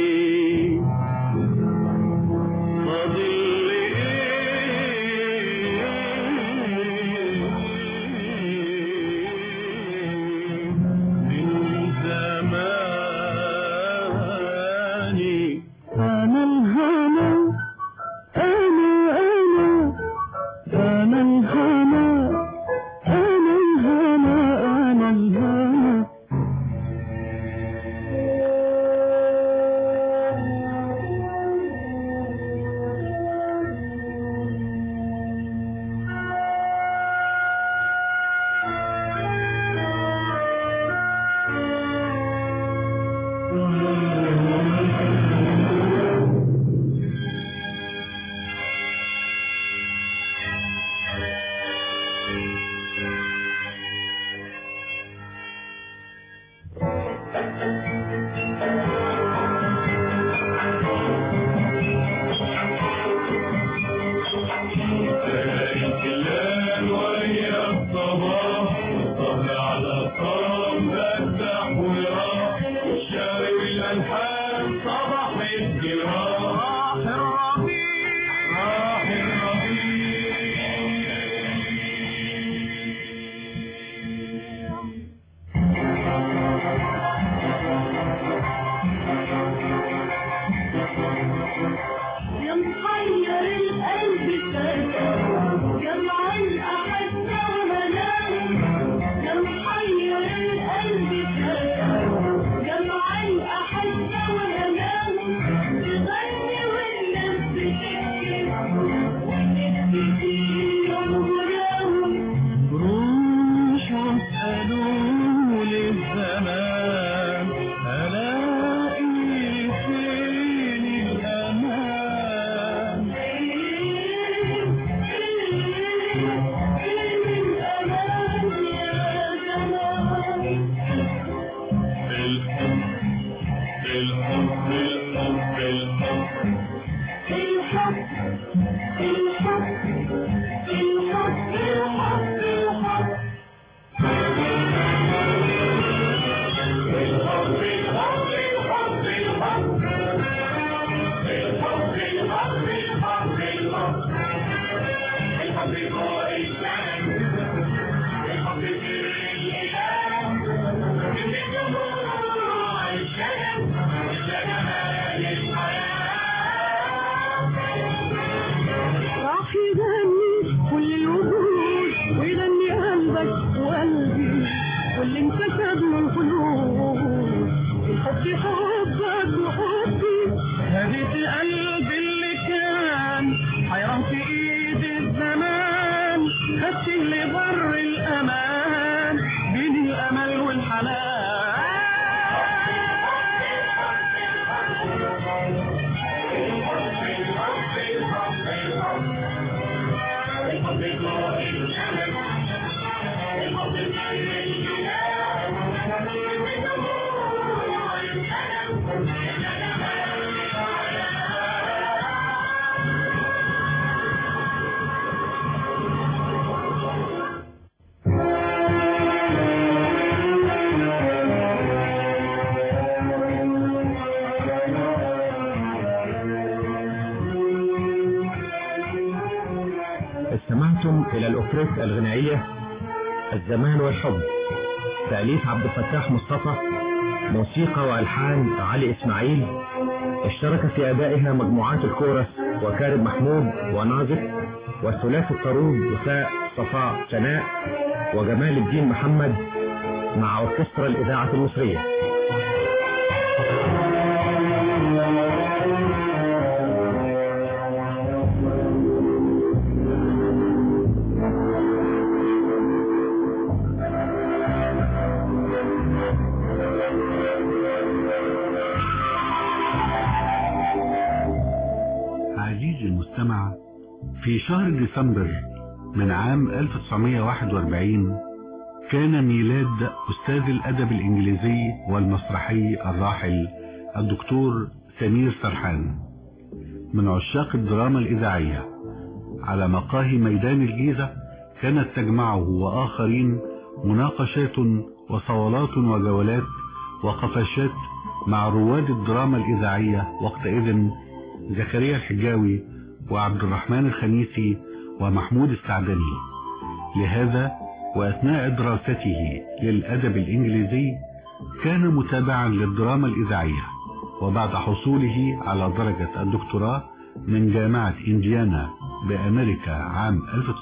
فاضل لي إيه من زماني أنا الهنا أنا أنا أنا الهنا أنا الهنا أنا الهنا الهلال ويا الصباح والطبل على صام فتح وراح الشعر والألحان صباح الجراح راح الربيع راح الربيع
يا محير القلب فاتح يا معلقة حتى وهنام يا محير القلب فاتح يا معلقة حتى وهنام تغني والناس بتبكي والناس بتيجي وراهم
روحوا اسألوا للزمان ألاقي فين الأمان الحب الحب الحب الحب
راح يغني كل الوجود ويغني قلبك وقلبي واللي انكسب من القلوب الحب حبك وحبي
هديت قلبي اللي كان حيران في ايد الزمان خدت اللي بر الامان بين الامل والحنان
استمعتم إلى الأوبريت الغنائية الزمان والحب تأليف عبد الفتاح مصطفى موسيقى وألحان علي إسماعيل اشترك في أدائها مجموعات الكورس وكارب محمود ونازك والثلاثي الطرود وفاء صفاء سناء وجمال الدين محمد مع أوركسترا الإذاعة المصرية
عزيزي المستمع في شهر ديسمبر من عام 1941 كان ميلاد أستاذ الأدب الإنجليزي والمسرحي الراحل الدكتور سمير سرحان من عشاق الدراما الإذاعية على مقاهي ميدان الجيزة كانت تجمعه وآخرين مناقشات وصولات وجولات وقفشات مع رواد الدراما الإذاعية وقتئذ زكريا الحجاوي وعبد الرحمن الخنيسي ومحمود السعدني لهذا وأثناء دراسته للأدب الإنجليزي كان متابعا للدراما الإذاعية وبعد حصوله على درجة الدكتوراه من جامعة إنديانا بأمريكا عام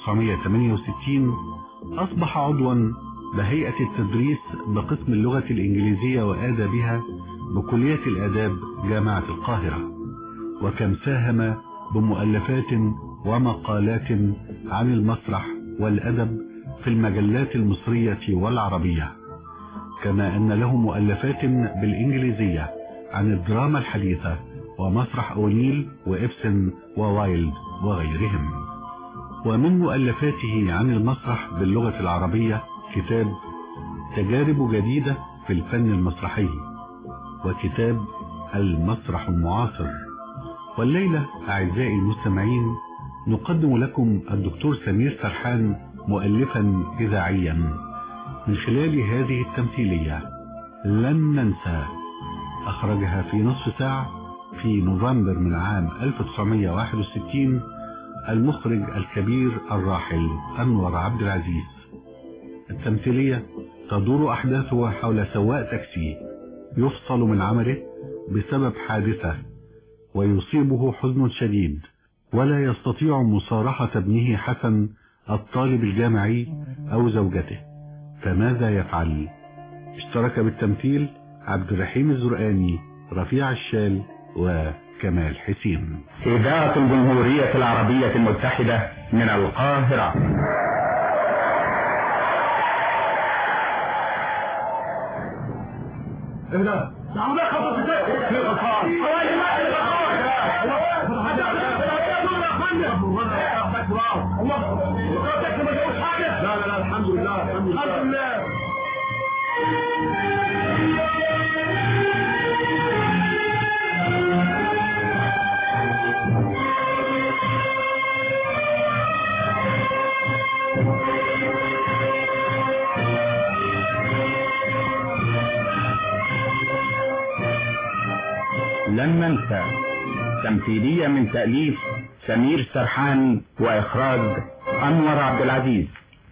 1968 أصبح عضوا بهيئة التدريس بقسم اللغة الإنجليزية وآدابها بكلية الآداب جامعة القاهرة وكم ساهم بمؤلفات ومقالات عن المسرح والأدب في المجلات المصرية والعربية كما أن له مؤلفات بالإنجليزية عن الدراما الحديثة ومسرح أونيل وإبسن ووايلد وغيرهم ومن مؤلفاته عن المسرح باللغة العربية كتاب تجارب جديدة في الفن المسرحي وكتاب المسرح المعاصر والليلة أعزائي المستمعين نقدم لكم الدكتور سمير سرحان مؤلفا إذاعيا من خلال هذه التمثيلية لن ننسى أخرجها في نصف ساعة في نوفمبر من عام 1961 المخرج الكبير الراحل أنور عبد العزيز التمثيلية تدور أحداثها حول سواق تاكسي يفصل من عمله بسبب حادثة ويصيبه حزن شديد ولا يستطيع مصارحة ابنه حسن الطالب الجامعي أو زوجته فماذا يفعل اشترك بالتمثيل عبد الرحيم الزرقاني رفيع الشال وكمال حسين
إذاعة الجمهورية العربية المتحدة من القاهرة
ايه ده؟ نعم ده خطر في في غفار حوالي ما في لا لا لا الحمد لله الحمد لله الحمد لله
لن ننسى تمثيلية من تأليف سمير سرحان وإخراج أنور عبد العزيز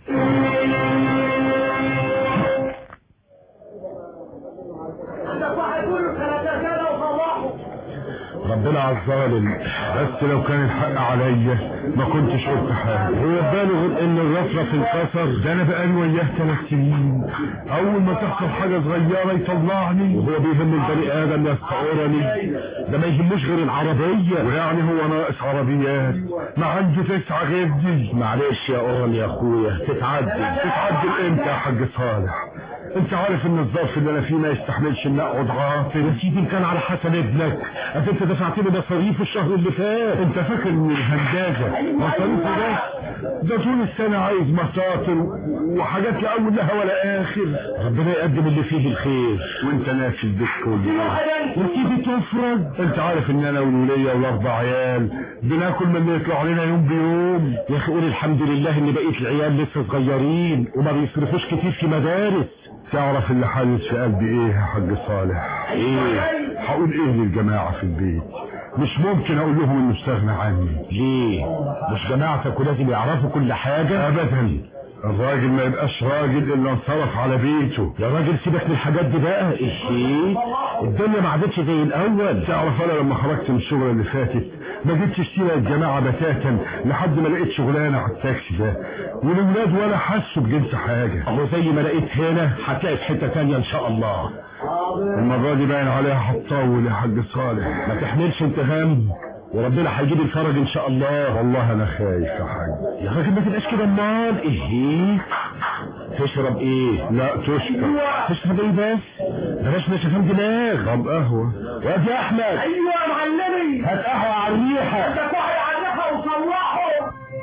ربنا على الظالم بس لو كان الحق عليا ما كنتش قلت حاجه هو باله غير ان الرفرف انكسر ده انا بقالي وياه ثلاث سنين اول ما تحصل حاجه صغيره يطلعني وهو بيهم البني ادم يستعورني ده ما يهموش غير العربيه ويعني هو ناقص عربيات ما عنده تسعه غير دي معلش يا اورال يا اخويا تتعدل تتعدل امتى يا حاج صالح انت عارف ان الظرف اللي انا فيه ما يستحملش ان اقعد عاطل يا سيدي إن كان على حسب ابنك أنت انت دفعت لي مصاريف الشهر اللي فات انت فاكر ان الهنداجه مصاريف بس ده طول السنه عايز مصاطر وحاجات لا اول لها ولا اخر ربنا يقدم اللي فيه الخير وانت ناسي البيت كله يا سيدي تفرج انت عارف ان انا والوليه والاربع عيال بناكل من اللي يطلع علينا يوم بيوم يا اخي قول الحمد لله ان بقيه العيال لسه صغيرين وما بيصرفوش كتير في مدارس تعرف اللي حاسس في قلبي ايه يا حاج صالح ايه هقول ايه للجماعة في البيت
مش ممكن اقول لهم انه استغنى عني
ليه مش جماعتك ولازم يعرفوا كل حاجة
ابدا الراجل ما يبقاش راجل الا انصرف على بيته
يا راجل سيبك من الحاجات دي بقى ايه الدنيا ما عادتش زي الاول
تعرف انا لما خرجت من الشغل اللي فاتت ما جبتش سيره الجماعه بتاتا لحد ما لقيت شغلانه على التاكسي ده والولاد ولا حسوا بجنس حاجه
اهو زي ما لقيت هنا هتلاقي في حته تانية ان شاء الله
المره دي باين عليها هتطول يا حاج صالح
ما تحملش انت هم وربنا هيجيب الفرج ان شاء الله
والله انا خايف يا حاج
يا راجل ما تبقاش كده امال ايه تشرب ايه
لا تشرب
تشرب ايه بس بلاش نشفان دماغ
طب قهوه
واد يا احمد
ايوه يا معلمي
هات قهوه على الريحه
ده كحي علقها وصلحه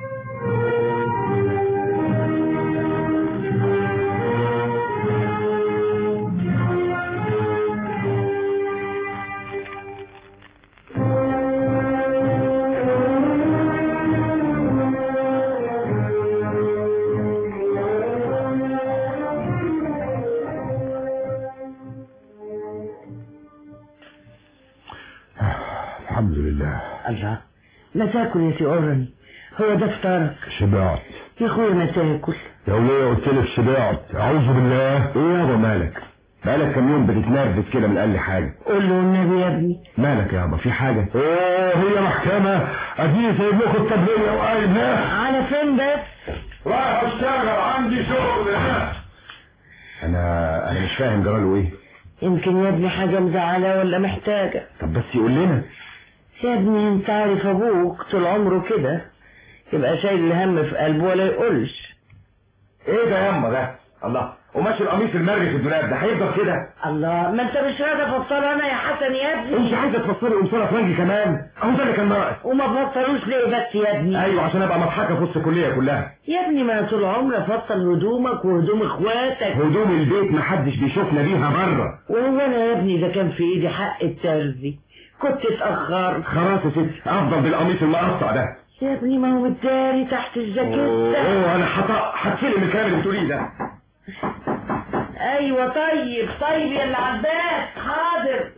الحمد لله
الله ما تاكل يا سي اورني هو ده فطارك
شبعت
يا اخويا ما تاكل
يا وليه قلت لك شبعت اعوذ بالله
ايه يابا مالك بقالك كام يوم بتتنرفز كده من اقل حاجه
قول له النبي يا ابني
مالك يابا في حاجه
ايه هي محكمه اديني سايب لكم الطبليه وقايل
على فين بس
رايح اشتغل عندي شغل هنا
انا انا مش فاهم جراله ايه
يمكن يا ابني حاجة مزعلة ولا محتاجة
طب بس يقول لنا
يا ابني انت عارف ابوك طول عمره كده يبقى شايل الهم في قلبه ولا يقولش
ايه ده ياما ده الله وماشي القميص المري في الدولاب ده هيفضل كده
الله ما انت مش راضي افصله انا يا حسن يا ابني
انت عايزه تفصلي قمصانه فرنجي كمان اهو ده اللي كان ناقص
وما تفصلوش ليه بس يا ابني
ايوه عشان ابقى مضحكه في وسط الكليه كلها
يا ابني ما طول عمري افصل هدومك وهدوم اخواتك
هدوم البيت محدش بيشوفنا بيها بره
وهو انا يا ابني ده كان في ايدي حق الترزي كنت اتاخرت
خلاص يا ستي افضل بالقميص المقطع ده
يا ابني ما هو متداري تحت الجاكيته
اوه انا حط هتفلم الكلام اللي بتقوليه ده
ايوه طيب طيب يا اللي عباس حاضر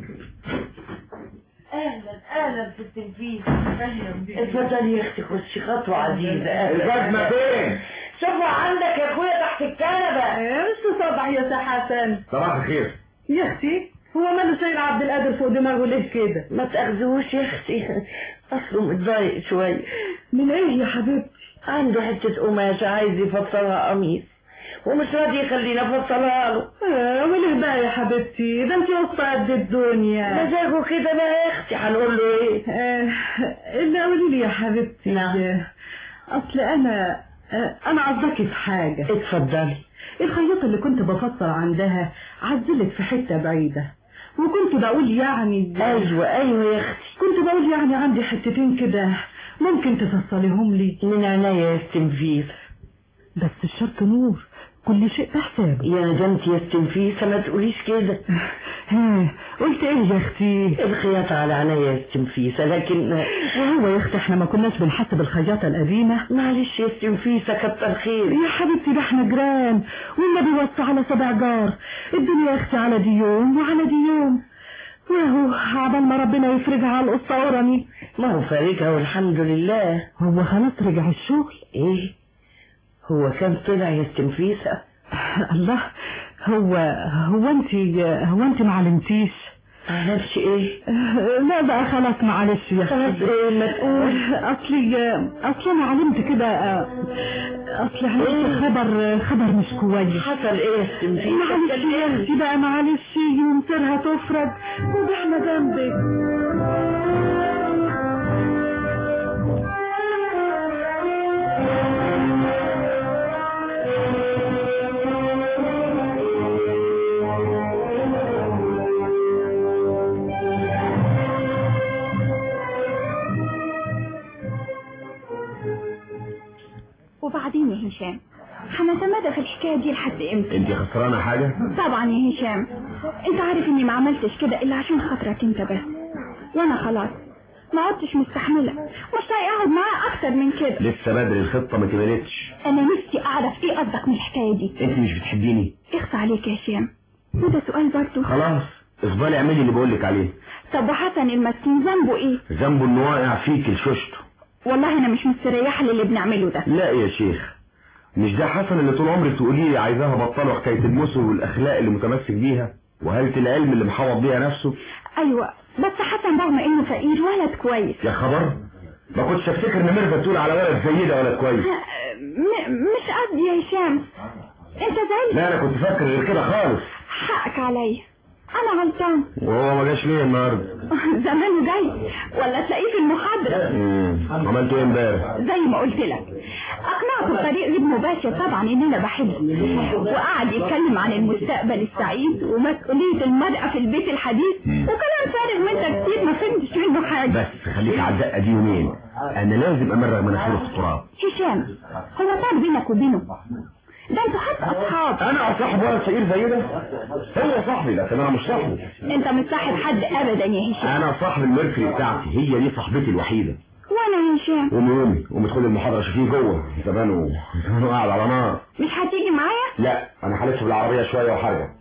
اهلا اهلا في التنفيذ اهلا بيك اتفضلي يا اختي خشي خطوه عزيزه اهلا
الجزمه فين
شوفوا عندك يا اخويا تحت الكنبه
مش صبح يا سي حسن
صباح الخير
يا اختي هو ماله شايل عبد القادر فوق دماغه ليه كده
ما تاخذوش يا اختي اصله متضايق شويه
من ايه يا حبيبتي
عنده حته قماشه عايز يفصلها قميص ومش راضي يخلينا افصلها له
اه وليه بقى يا حبيبتي ده انت وسط قد الدنيا
مزاجه كده بقى يا اختي هنقول له ايه
اه اللي قولي لي يا حبيبتي
نعم.
اصل انا اه انا عايزاكي في حاجه
اتفضلي
الخياطه اللي كنت بفصل عندها عزلت في حته بعيده وكنت بقول يعني
ايوه ايوه يا اختي
كنت بقول يعني عندي حتتين كده ممكن تفصليهم لي
من عينيا يا استنفيس
بس الشرط نور كل شيء بحسابه
يا ندمتي يا استنفيسه ما تقوليش كده
ها قلت ايه يا اختي
الخياطة على عينيا يا استنفيسه لكن
وهو يا اختي احنا ما كناش بنحسب الخياطه القديمه
معلش يا استنفيسه كتر خير
يا حبيبتي ده احنا جيران والنبي وصى على سبع جار الدنيا يا اختي على دي يوم وعلى دي يوم وهو عبال ما ربنا يفرجها على القصه اوراني
ما هو فارجها والحمد لله
هو خلاص رجع الشغل
ايه هو كان طلع يا استنفيسه
الله هو هو انت هو انت ما علمتيش
معلش ايه
لا بقى خلاص معلش يا
خلاص
اختي
ايه ما تقول
اصلي اصلي انا علمت كده اصلي عرفت خبر خبر مش كويس
حصل ايه يا استنفيسه
معلش يا اختي بقى معلش يوم سيرها تفرج وده احنا جنبك
وبعدين يا هشام هنتمادى في الحكاية دي لحد امتى
انت خسرانه حاجه
طبعا يا هشام انت عارف اني ما عملتش كده الا عشان خاطرك انت بس وانا خلاص ما عدتش مستحملة مش طايقة اقعد معاه اكتر من كده
لسه بدري الخطه ما كملتش
انا نفسي اعرف ايه قصدك من الحكاية دي
انت مش بتحبيني
اخصى عليك يا هشام وده سؤال برضه
خلاص اقبلي اعملي اللي بقولك عليه
طب وحسن المسكين ذنبه ايه
ذنبه انه واقع فيك لشوشته
والله انا مش مستريحه للي بنعمله ده
لا يا شيخ مش ده حسن اللي طول عمرك تقولي لي عايزاها بطله حكايه المثل والاخلاق اللي متمسك بيها وهالة العلم اللي محوط بيها نفسه
ايوه بس حسن رغم انه فقير ولد كويس
يا خبر ما كنتش افتكر ان ميرفت تقول على ولد زي ده ولد كويس
م- مش قصدي يا هشام انت زي
لا انا كنت فاكر غير كده خالص
حقك عليا انا غلطان
وهو ما جاش ليه النهارده
زمانه جاي ولا تلاقيه في المحاضره
امم عملت ايه امبارح
زي ما قلت لك اقنعته بطريق غير مباشر طبعا ان انا بحبه وقعد يتكلم عن المستقبل السعيد ومسؤوليه المراه في البيت الحديث وكلام فارغ منك كتير ما فهمتش منه حاجه
بس خليك على الدقه دي يومين انا لازم امرغ مناخيره في التراب
هشام هو طار بينك وبينه ده انتوا حتى اصحاب
انا صاحب ولد فقير زي ده هو صاحبي لكن انا مش صاحبه
انت مش صاحب حد ابدا يا هشام
انا صاحب الميركوري بتاعتي هي دي صاحبتي الوحيده
وانا يا هشام
قومي قومي قومي ادخلي المحاضره شوفيه جوه زمانه زمانه قاعد على نار
مش هتيجي معايا
لا انا هلف بالعربيه شويه وهرجع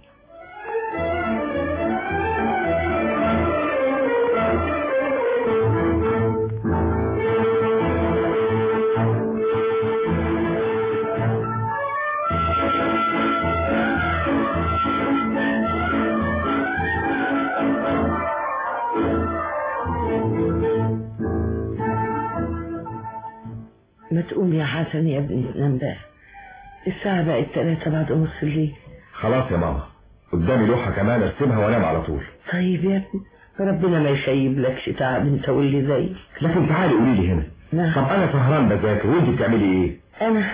ما تقوم يا حسن يا ابني تنام بقى الساعة بقت تلاتة بعد نص الليل
خلاص يا ماما قدامي لوحه كمان ارسمها وانام على طول
طيب يا ابني ربنا ما يخيب لكش تعب انت واللي زيك
لكن تعالي قولي لي هنا
نعم.
طب انا سهران بذاكر وانت بتعملي ايه
انا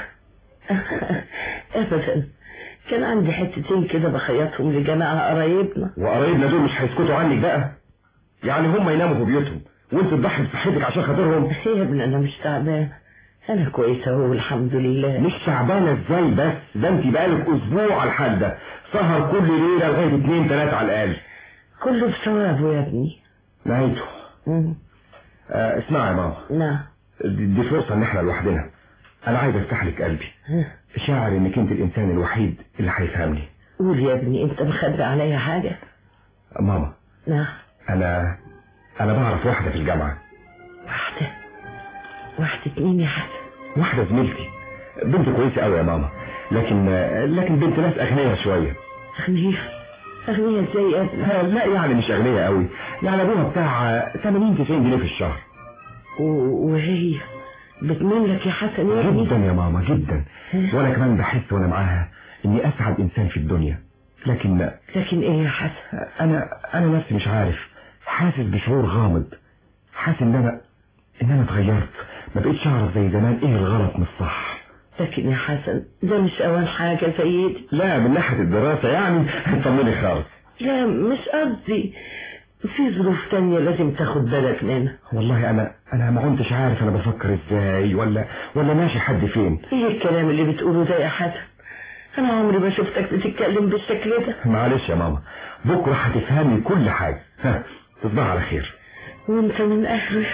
ابدا كان عندي حتتين كده بخيطهم لجماعة قرايبنا
وقرايبنا دول مش هيسكتوا عنك بقى يعني هم يناموا في بيوتهم وانت تضحي بصحتك عشان خاطرهم
يا ابني انا مش تعبان انا كويسة اهو الحمد لله
مش تعبانه ازاي بس ده انت بقالك اسبوع على الحال ده سهر كل ليله لغايه اتنين تلاته على الاقل
كله بثوابه يا ابني
نهايته
مم.
آه اسمعي يا ماما
نعم
دي, دي فرصه ان احنا لوحدنا انا عايز افتح لك قلبي
ها.
شاعر انك انت الانسان الوحيد اللي هيفهمني
قول يا ابني انت مخبي عليا حاجة
ماما
نعم
انا انا بعرف واحده في الجامعه
واحدة واحدة مين يا حسن
واحده زميلتي بنت كويسه قوي يا ماما لكن لكن بنت ناس اغنياء شويه
أغنية أغنية ازاي يا ابني
ها، لا يعني مش اغنياء قوي يعني ابوها بتاع 80 90 جنيه في الشهر
و- وهي بتميل لك يا حسن يا ابني
جدا يا ماما جدا وانا كمان بحس وانا معاها اني اسعد انسان في الدنيا لكن
لكن ايه يا حسن
انا انا نفسي مش عارف حاسس بشعور غامض حاسس ان انا ان انا اتغيرت ما بقتش اعرف زي زمان ايه الغلط من الصح
لكن يا حسن ده مش اول حاجة زي دي
لا من ناحيه الدراسه يعني طمني خالص
لا مش قصدي في ظروف تانية لازم تاخد بالك منها
والله انا انا ما كنتش عارف انا بفكر ازاي ولا ولا ماشي حد فين
ايه الكلام اللي بتقوله ده يا حسن انا عمري ما شفتك بتتكلم بالشكل ده
معلش يا ماما بكره هتفهمي كل حاجه ها تصبح على خير
وانت من اهله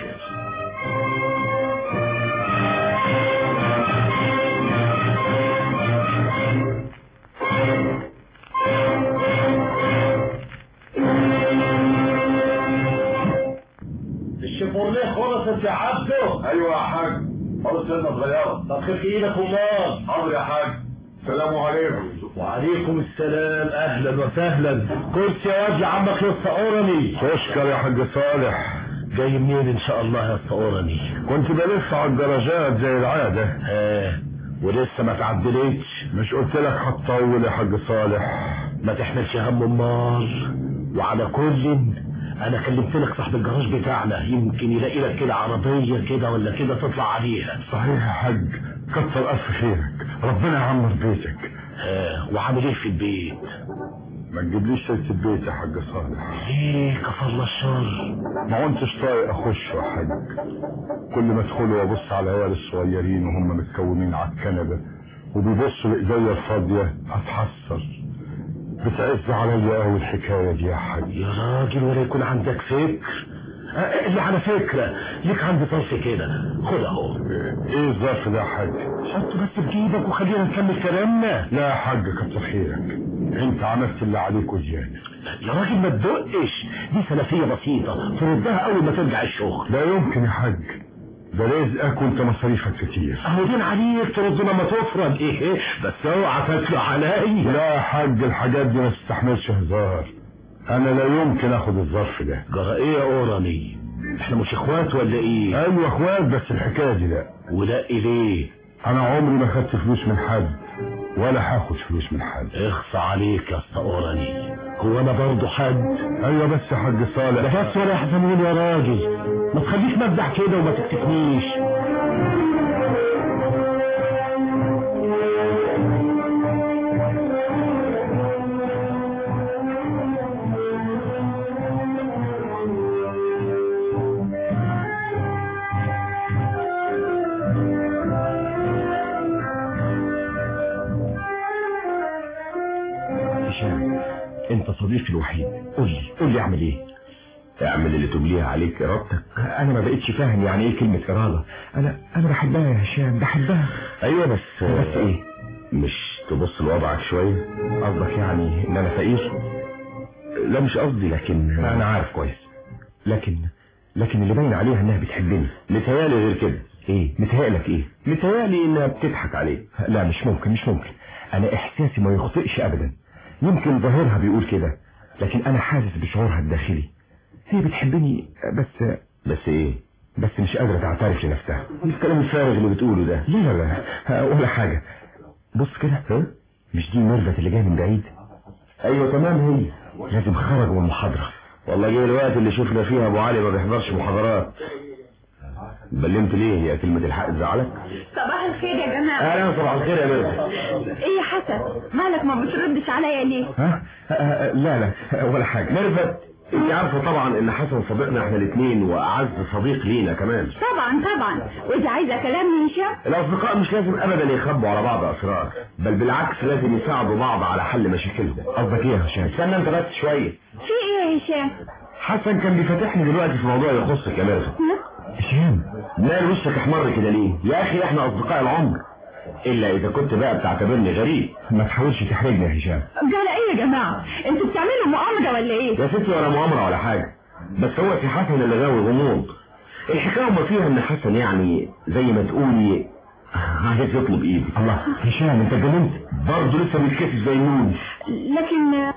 الشيفورليه خلصت يا عبده ايوه يا حاج خلص سنة صغيرة طب خف ايدك امال حاضر يا حاج السلام عليكم وعليكم السلام اهلا وسهلا كرسي يا واد عمك يا اسطى تشكر يا حاج صالح جاي منين ان شاء الله يا اسطى كنت بلف على الدرجات زي العادة اه ولسه ما تعدلتش مش قلت لك هتطول يا حاج صالح ما تحملش هم امال وعلى كل انا كلمت لك صاحب الجراج بتاعنا يمكن يلاقي لك كده عربيه كده ولا كده تطلع عليها
صحيح يا حاج كتر ألف خيرك ربنا يعمر بيتك
آه وعامل ايه في البيت
ما تجيبليش سيرة البيت يا حاج صالح
ليه كفر الله الشر
ما كنتش طايق اخش يا حاج كل ما ادخل وابص على العيال الصغيرين وهم متكومين على الكنبه وبيبصوا لايديا الفاضيه اتحسر بتعز عليا قوي الحكايه دي يا حاج
يا راجل ولا يكون عندك فكر آه اللي على فكرة ليك عندي طرف كده خد اهو
ايه الظرف ده يا حاج
حط بس في جيبك وخلينا نكمل كلامنا
لا يا حاج كتر خيرك انت عملت اللي عليك وزيادة
يا راجل ما تدقش دي سلفية بسيطة تردها اول ما ترجع الشغل
لا يمكن يا حاج ده رزقك وانت مصاريفك كتير
اهو دين عليك ترد لما تفرج ايه بس اوعى تطلع عليا
لا يا حاج الحاجات دي ما تستحملش هزار انا لا يمكن اخد الظرف ده
جرى ايه يا اوراني احنا مش اخوات ولا ايه
ايوه اخوات بس الحكايه دي لا
ولا ليه
انا عمري ما خدت فلوس من حد ولا هاخد فلوس من حد
اخصى عليك يا اسطى اوراني هو انا برضه حد
ايوه بس يا حاج صالح
ده بس ولا يحزنون يا راجل ما تخليش مبدع كده وما تكتفنيش هشام انت صديقي الوحيد قول لي قول لي اعمل ايه
اعمل اللي تمليها عليك ارادتك
انا ما بقتش فاهم يعني ايه كلمة ارادة انا انا بحبها يا هشام بحبها
ايوه بس
بس ايه
مش تبص لوضعك شوية
قصدك يعني ان انا فقير
لا مش قصدي لكن
انا عارف كويس لكن لكن اللي باين عليها انها بتحبني
متهيألي غير كده
ايه متهيألك ايه
متهيألي انها بتضحك عليك
لا مش ممكن مش ممكن انا احساسي ما يخطئش ابدا يمكن ظاهرها بيقول كده لكن انا حاسس بشعورها الداخلي هي بتحبني بس
بس ايه
بس مش قادرة تعترف لنفسها
الكلام الفارغ اللي بتقوله ده
لا لا لا ولا حاجة بص كده ها مش دي ميرفت اللي جايه من بعيد
ايوه تمام هي
لازم خرجوا من المحاضرة
والله جه الوقت اللي شفنا فيها ابو علي ما بيحضرش محاضرات بلمت ليه هي كلمة الحق تزعلك
صباح الخير يا جماعة
اهلا صباح الخير يا ميرفت
ايه يا حسن مالك ما بتردش عليا ليه
ها آه لا لا ولا حاجة
ميرفت انت عارفة طبعا ان حسن صديقنا احنا الاثنين واعز صديق لينا كمان
طبعا طبعا ودي عايزة كلام من هشام
الاصدقاء مش لازم ابدا يخبوا على بعض اسرار بل بالعكس لازم يساعدوا بعض على حل مشاكلهم
قصدك ايه يا هشام
استنى انت بس شوية
في ايه يا هشام
حسن كان بيفتحني دلوقتي في موضوع يخصك يا ميرفت
هشام
مال وشك احمر كده ليه يا اخي احنا اصدقاء العمر الا اذا كنت بقى بتعتبرني غريب
ما تحاولش تحرجني يا هشام
قال ايه يا جماعة انتوا بتعملوا مؤامرة ولا ايه
يا ستي ولا مؤامرة ولا حاجة بس هو في حسن اللي غاوي غموض الحكاية ما فيها ان حسن يعني زي ما تقولي عايز يطلب ايدي
الله هشام انت اتجننت
برضه لسه بيتكسف زي النون
لكن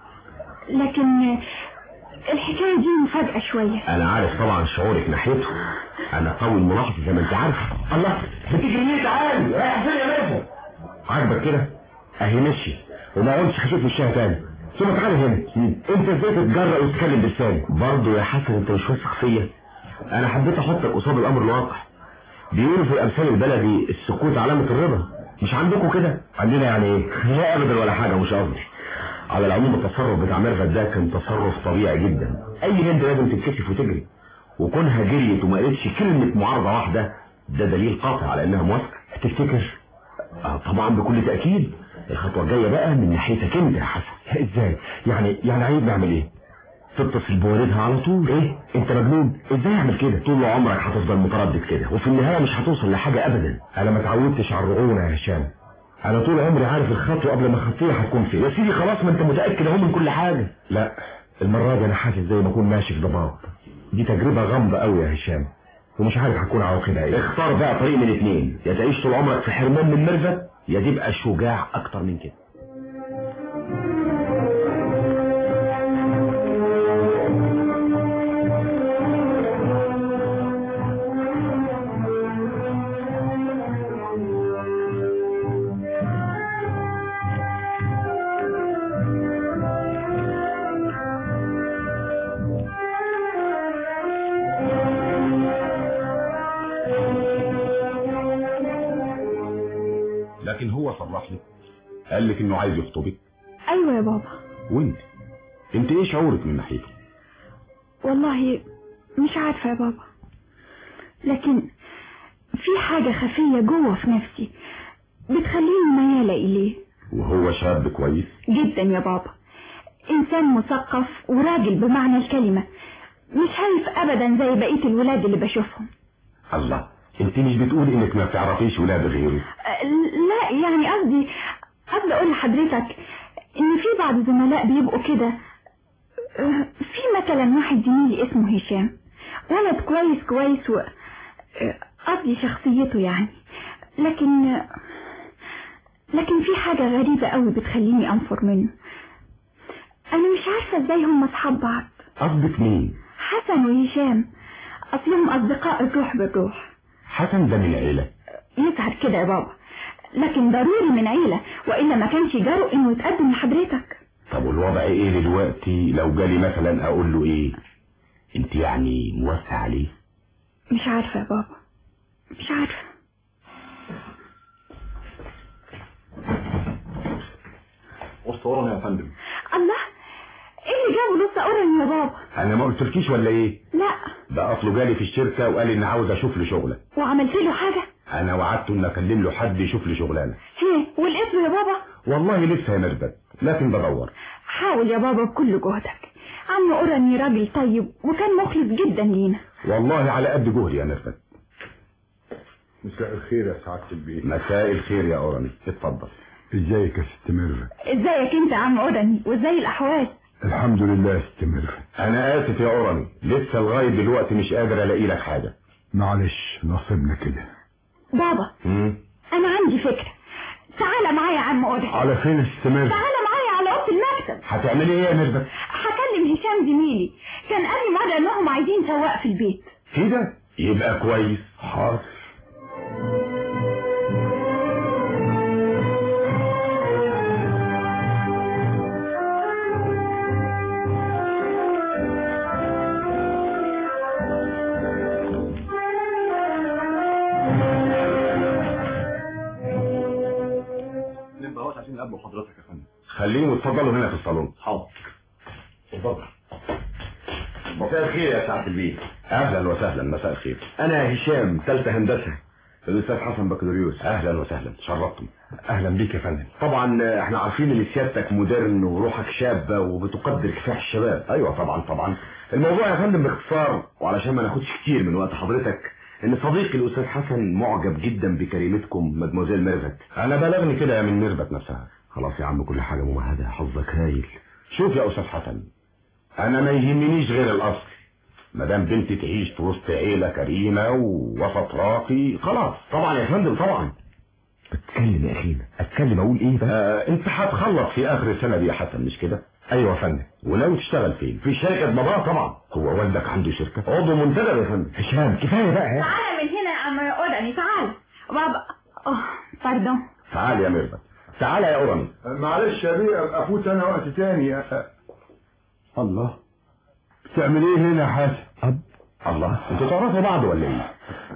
لكن الحكاية دي مفاجأة شوية
انا عارف طبعا شعورك ناحيته انا قوي الملاحظة زي ما انت عارف
الله بتجري ليه تعالي رايح فين يا ميرفت
عاجبك كده
اهي مشي وما قلتش هشوف وشها تاني ثم تعالى هنا انت ازاي تتجرأ وتتكلم بلساني
برضه يا حسن انت مش واثق فيا انا حبيت احطك قصاد الامر الواقع بيقولوا في الامثال البلدي السكوت علامة الرضا مش عندكم كده
عندنا يعني ايه
لا ابدا ولا حاجة مش قصدي على العموم التصرف بتاع ميرفت ده كان تصرف طبيعي جدا اي بنت لازم تتكشف وتجري وكونها جريت وما قالتش كلمة معارضة واحدة ده دليل قاطع على انها موافقة
تفتكر
آه طبعا بكل تأكيد الخطوة الجاية بقى من ناحيتك انت يا حسن
ازاي يعني يعني عايز نعمل ايه
تتصل بوالدها على طول
ايه انت مجنون
ازاي اعمل كده طول عمرك هتفضل متردد كده وفي النهاية مش هتوصل لحاجة ابدا
انا ما اتعودتش على الرعونة يا هشام انا طول عمري عارف الخطوة قبل ما اخطيها هتكون فين
يا سيدي خلاص ما انت متأكد اهو من كل حاجة
لا المرة دي انا حاسس زي ما اكون ماشي في ضباب دي تجربة غامضة قوي يا هشام ومش عارف هتكون عواقبها ايه
اختار بقى طريق من اتنين يا تعيش طول عمرك في حرمان من ميرفت يا تبقى شجاع اكتر من كده
لكن هو صرح لك قال لك انه عايز يخطبك
ايوه يا بابا
وانت انت ايه شعورك من ناحيته
والله مش عارفة يا بابا لكن في حاجة خفية جوه في نفسي بتخليني ميالة إليه
وهو شاب كويس
جدا يا بابا إنسان مثقف وراجل بمعنى الكلمة مش هايف أبدا زي بقية الولاد اللي بشوفهم
الله انت مش بتقول انك ما بتعرفيش ولاد غيره
أه، لا يعني قصدي قصدي أقول لحضرتك إن في بعض زملاء بيبقوا كده آه، في مثلا واحد زميلي اسمه هشام ولد كويس كويس و آه، قصدي شخصيته يعني لكن آه، لكن في حاجة غريبة قوي بتخليني أنفر منه أنا مش عارفة إزاي هم أصحاب بعض
قصدك مين
حسن وهشام أصلهم أصدقاء الروح بالروح
حسن ده من العيلة
يظهر كده يا بابا لكن ضروري من عيلة وإلا ما كانش جرؤ إنه يتقدم لحضرتك
طب والوضع ايه دلوقتي لو جالي مثلا اقول له ايه انت يعني موسع عليه
مش عارفة يا بابا مش عارفة
اسطورنا يا فندم
الله إيه اللي جابه لسه أورن يا بابا
انا ما قلتلكيش ولا ايه
لا
ده اصله جالي في الشركة وقال ان عاوز اشوف له شغلة
وعملت له حاجة
انا وعدته ان اكلم له حد يشوف لي شغلانة
هي والاسم يا بابا
والله لسه يا مردد لكن بدور
حاول يا بابا بكل جهدك عم أورني راجل طيب وكان مخلص جدا لينا
والله على قد جهدي يا مردد
مساء الخير يا سعادة البيت
مساء الخير يا اوراني اتفضل
ازيك يا ست ميرفت
ازيك انت يا عم أورني وازاي الأحوال
الحمد لله يا ست ميرفت
انا اسف يا اوراني لسه لغاية دلوقتي مش قادر الاقي لك حاجة
معلش نصيبنا كده
بابا
مم.
أنا عندي فكرة تعالى معايا يا عم أورني
على فين يا ست ميرفت
تعالى معايا على أوضة المكتب
هتعملي ايه يا مردد
هكلم هشام زميلي كان قال لي مرة إنهم عايزين سواق في البيت
كده يبقى كويس
حاضر
نبقى عشان نقابل حضرتك يا فندم خليهم يتفضلوا هنا في الصالون حاضر اتفضل مساء الخير يا سعادة البيت اهلا وسهلا مساء الخير انا هشام ثالثة هندسة الاستاذ حسن بكالوريوس اهلا وسهلا شرفتم اهلا بيك يا فندم طبعا احنا عارفين ان سيادتك مودرن وروحك شابة وبتقدر كفاح الشباب ايوه طبعا طبعا الموضوع يا فندم باختصار وعلشان ما ناخدش كتير من وقت حضرتك ان صديقي الاستاذ حسن معجب جدا بكلمتكم مدموزيل ميرفت انا بلغني كده من ميرفت نفسها خلاص يا عم كل حاجة ممهدة حظك هايل شوف يا استاذ حسن انا ما يهمنيش غير الاصل ما دام بنتي تعيش في وسط عيله كريمه ووسط راقي خلاص طبعا يا فندم طبعا اتكلم يا اخينا اتكلم اقول ايه بقى آه انت هتخلص في اخر السنه دي يا حسن مش كده ايوه يا فندم وناوي تشتغل فين في شركه بابا طبعا هو والدك عنده شركه عضو منتدب يا فندم هشام كفايه بقى
تعالى من هنا يا عم أورني تعالى بابا اه باردون
تعال يا ميرفت تعال يا اوراني
معلش يا بيه افوت انا وقت تاني أ- أ- الله بتعمل ايه هنا يا حسن
أب الله انتوا تعرفوا بعض ولا ايه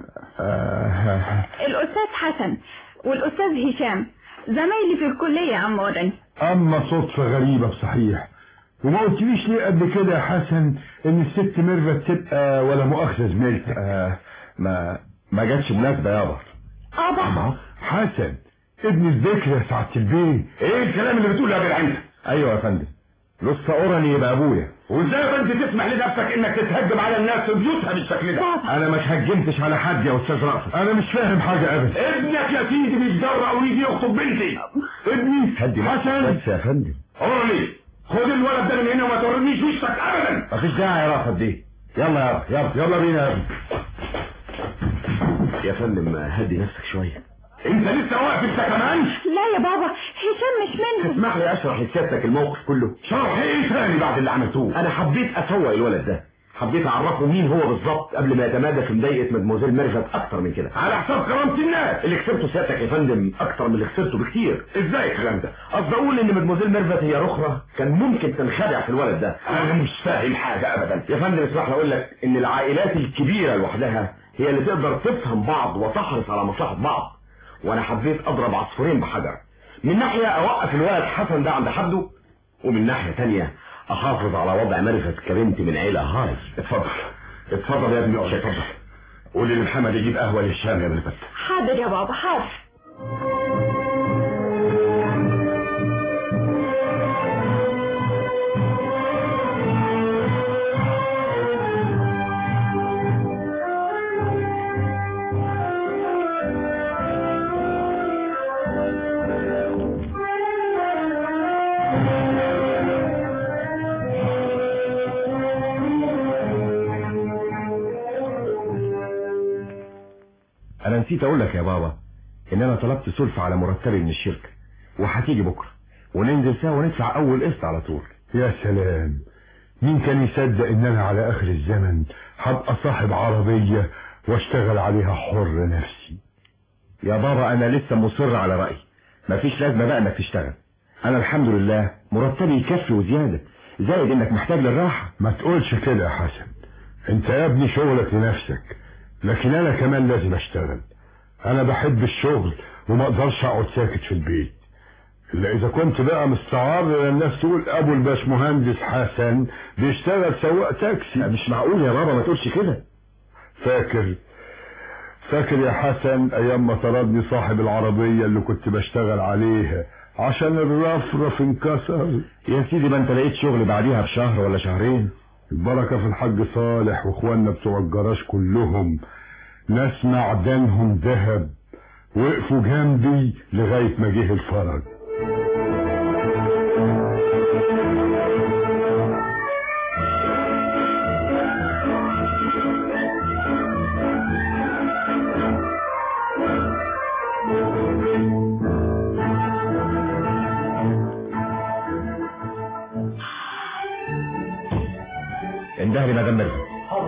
آه،
الأستاذ حسن والأستاذ هشام زمايلي في الكلية يا عم أورني
اما صدفة غريبة بصحيح وما قلتليش ليه قبل كده يا حسن ان الست ميرفت تبقى ولا مؤاخذة زميلتك آه ما ما جاتش مناسبة يابا
اه
حسن ابن الذكر يا سعادة البيه
ايه الكلام اللي بتقوله يا جدع انت
ايوه يا فندم لسه اوراني يبقى ابويا
وازاي يا بنت تسمح لنفسك انك تتهجم على الناس في بيوتها بالشكل ده
انا ما اتهجمتش على حد يا استاذ رأفت انا مش فاهم حاجة ابدا
ابنك يا سيدي بيتجرأ ويجي يخطب بنتي
ابني
هدي
حسن
بس يا فندم اوراني خد الولد ده من هنا وما تورينيش وشك ابدا
مفيش داعي يا رأفت دي يلا يا يلا يلا بينا يا ابني
يا فندم هدي نفسك شويه انت لسه واقف انت كمان
لا يا بابا هشام مش منهم
اسمح لي اشرح لسيادتك الموقف كله شرح ايه تاني بعد اللي عملتوه انا حبيت اسوق الولد ده حبيت اعرفه مين هو بالظبط قبل ما يتمادى في مضايقه مدموزيل ميرفت اكتر من كده على حساب كرامه الناس اللي كسبته سيادتك يا فندم اكتر من اللي خسرته بكتير ازاي الكلام ده قصدي اقول ان مدموزيل ميرفت هي رخره كان ممكن تنخدع في الولد ده انا مش فاهم حاجه ابدا يا فندم اسمح لي اقول لك ان العائلات الكبيره لوحدها هي اللي تقدر تفهم بعض وتحرص على مصلحه بعض وانا حبيت اضرب عصفورين بحجر من ناحية اوقف الولد حسن ده عند حده ومن ناحية تانية احافظ على وضع ميرفت كبنت من عيلة هاي اتفضل اتفضل يا ابني اقعد اتفضل قولي لمحمد يجيب قهوة للشام يا ميرفت
حاضر يا بابا حاضر
نسيت اقول لك يا بابا ان انا طلبت سلفة على مرتبي من الشركة وهتيجي بكرة وننزل سوا وندفع اول قسط على طول
يا سلام مين كان يصدق ان انا على اخر الزمن هبقى صاحب عربية واشتغل عليها حر نفسي
يا بابا انا لسه مصر على رأيي مفيش لازمة بقى انك تشتغل انا الحمد لله مرتبي يكفي وزيادة زائد انك محتاج للراحة
ما تقولش كده يا حسن انت يا ابني شغلك لنفسك لكن انا كمان لازم اشتغل انا بحب الشغل وما اقدرش اقعد ساكت في البيت الا اذا كنت بقى مستعار الناس تقول ابو الباشمهندس حسن بيشتغل سواق تاكسي
مش معقول يا بابا ما تقولش كده
فاكر فاكر يا حسن ايام ما طردني صاحب العربية اللي كنت بشتغل عليها عشان الرفرف انكسر
يا سيدي ما انت لقيت شغل بعديها بشهر ولا شهرين
البركة في الحاج صالح واخواننا بتوع الجراج كلهم ناس معدنهم ذهب وقفوا جنبي لغاية ما جه الفرج
انده لي مدام مرزا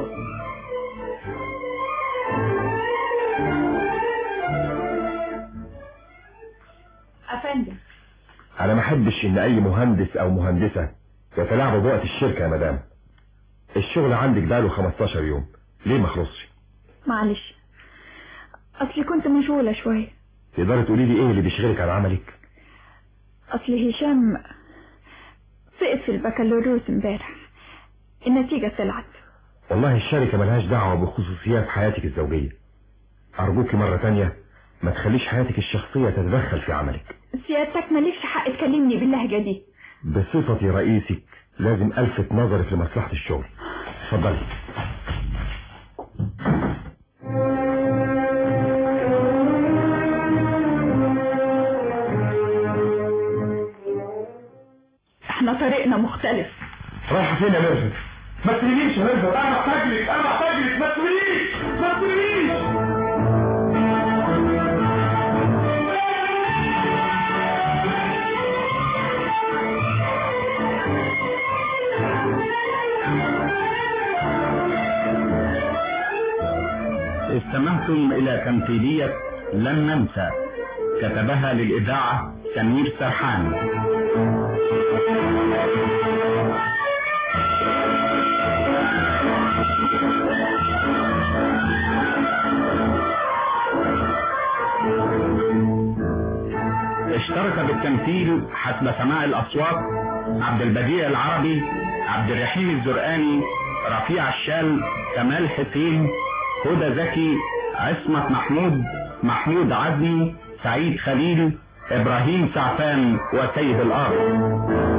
افندم
انا ما احبش ان اي مهندس او مهندسة يتلاعبوا بوقت الشركة يا مدام الشغل عندك بقاله 15 يوم ليه ما خلصش
معلش اصلي كنت مشغولة شوية
تقدري تقولي لي ايه اللي بيشغلك عن عملك
اصل هشام سقط في البكالوريوس امبارح النتيجة طلعت
والله الشركة ملهاش دعوة بخصوصيات حياتك الزوجية أرجوك مرة تانية ما تخليش حياتك الشخصية تتدخل في عملك
سيادتك مالكش حق تكلمني باللهجة دي
بصفتي رئيسك لازم ألفت نظرك لمصلحة الشغل اتفضلي
احنا طريقنا مختلف
رايحة فين يا مرزا؟
ما تسيبنيش يا مرزا انا محتاج لك انا محتاج لك ما تسيبنيش ما تسيبنيش
استمعتم إلى تمثيلية لن ننسى كتبها للإذاعة سمير سرحان اشترك بالتمثيل حسب سماع الأصوات عبد البديع العربي عبد الرحيم الزرقاني رفيع الشال كمال حسين هدى زكي عصمت محمود محمود عزمي سعيد خليل ابراهيم سعفان وسيد الارض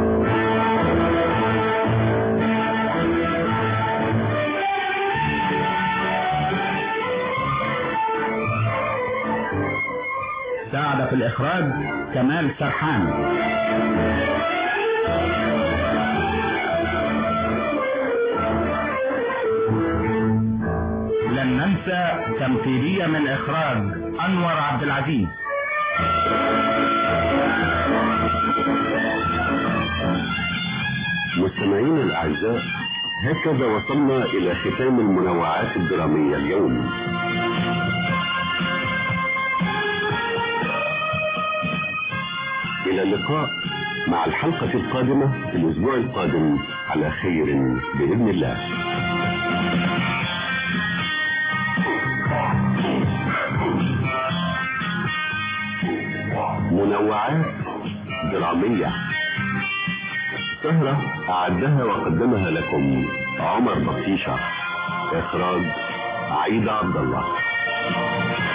ساعد في الاخراج كمال سرحان لن ننسى تمثيلية من إخراج أنور عبد العزيز
مستمعينا الأعزاء هكذا وصلنا إلى ختام المنوعات الدرامية اليوم إلى اللقاء مع الحلقة القادمة في الأسبوع القادم على خير بإذن الله منوعات درامية سهرة أعدها وقدمها لكم عمر بطيشة إخراج عيد عبد الله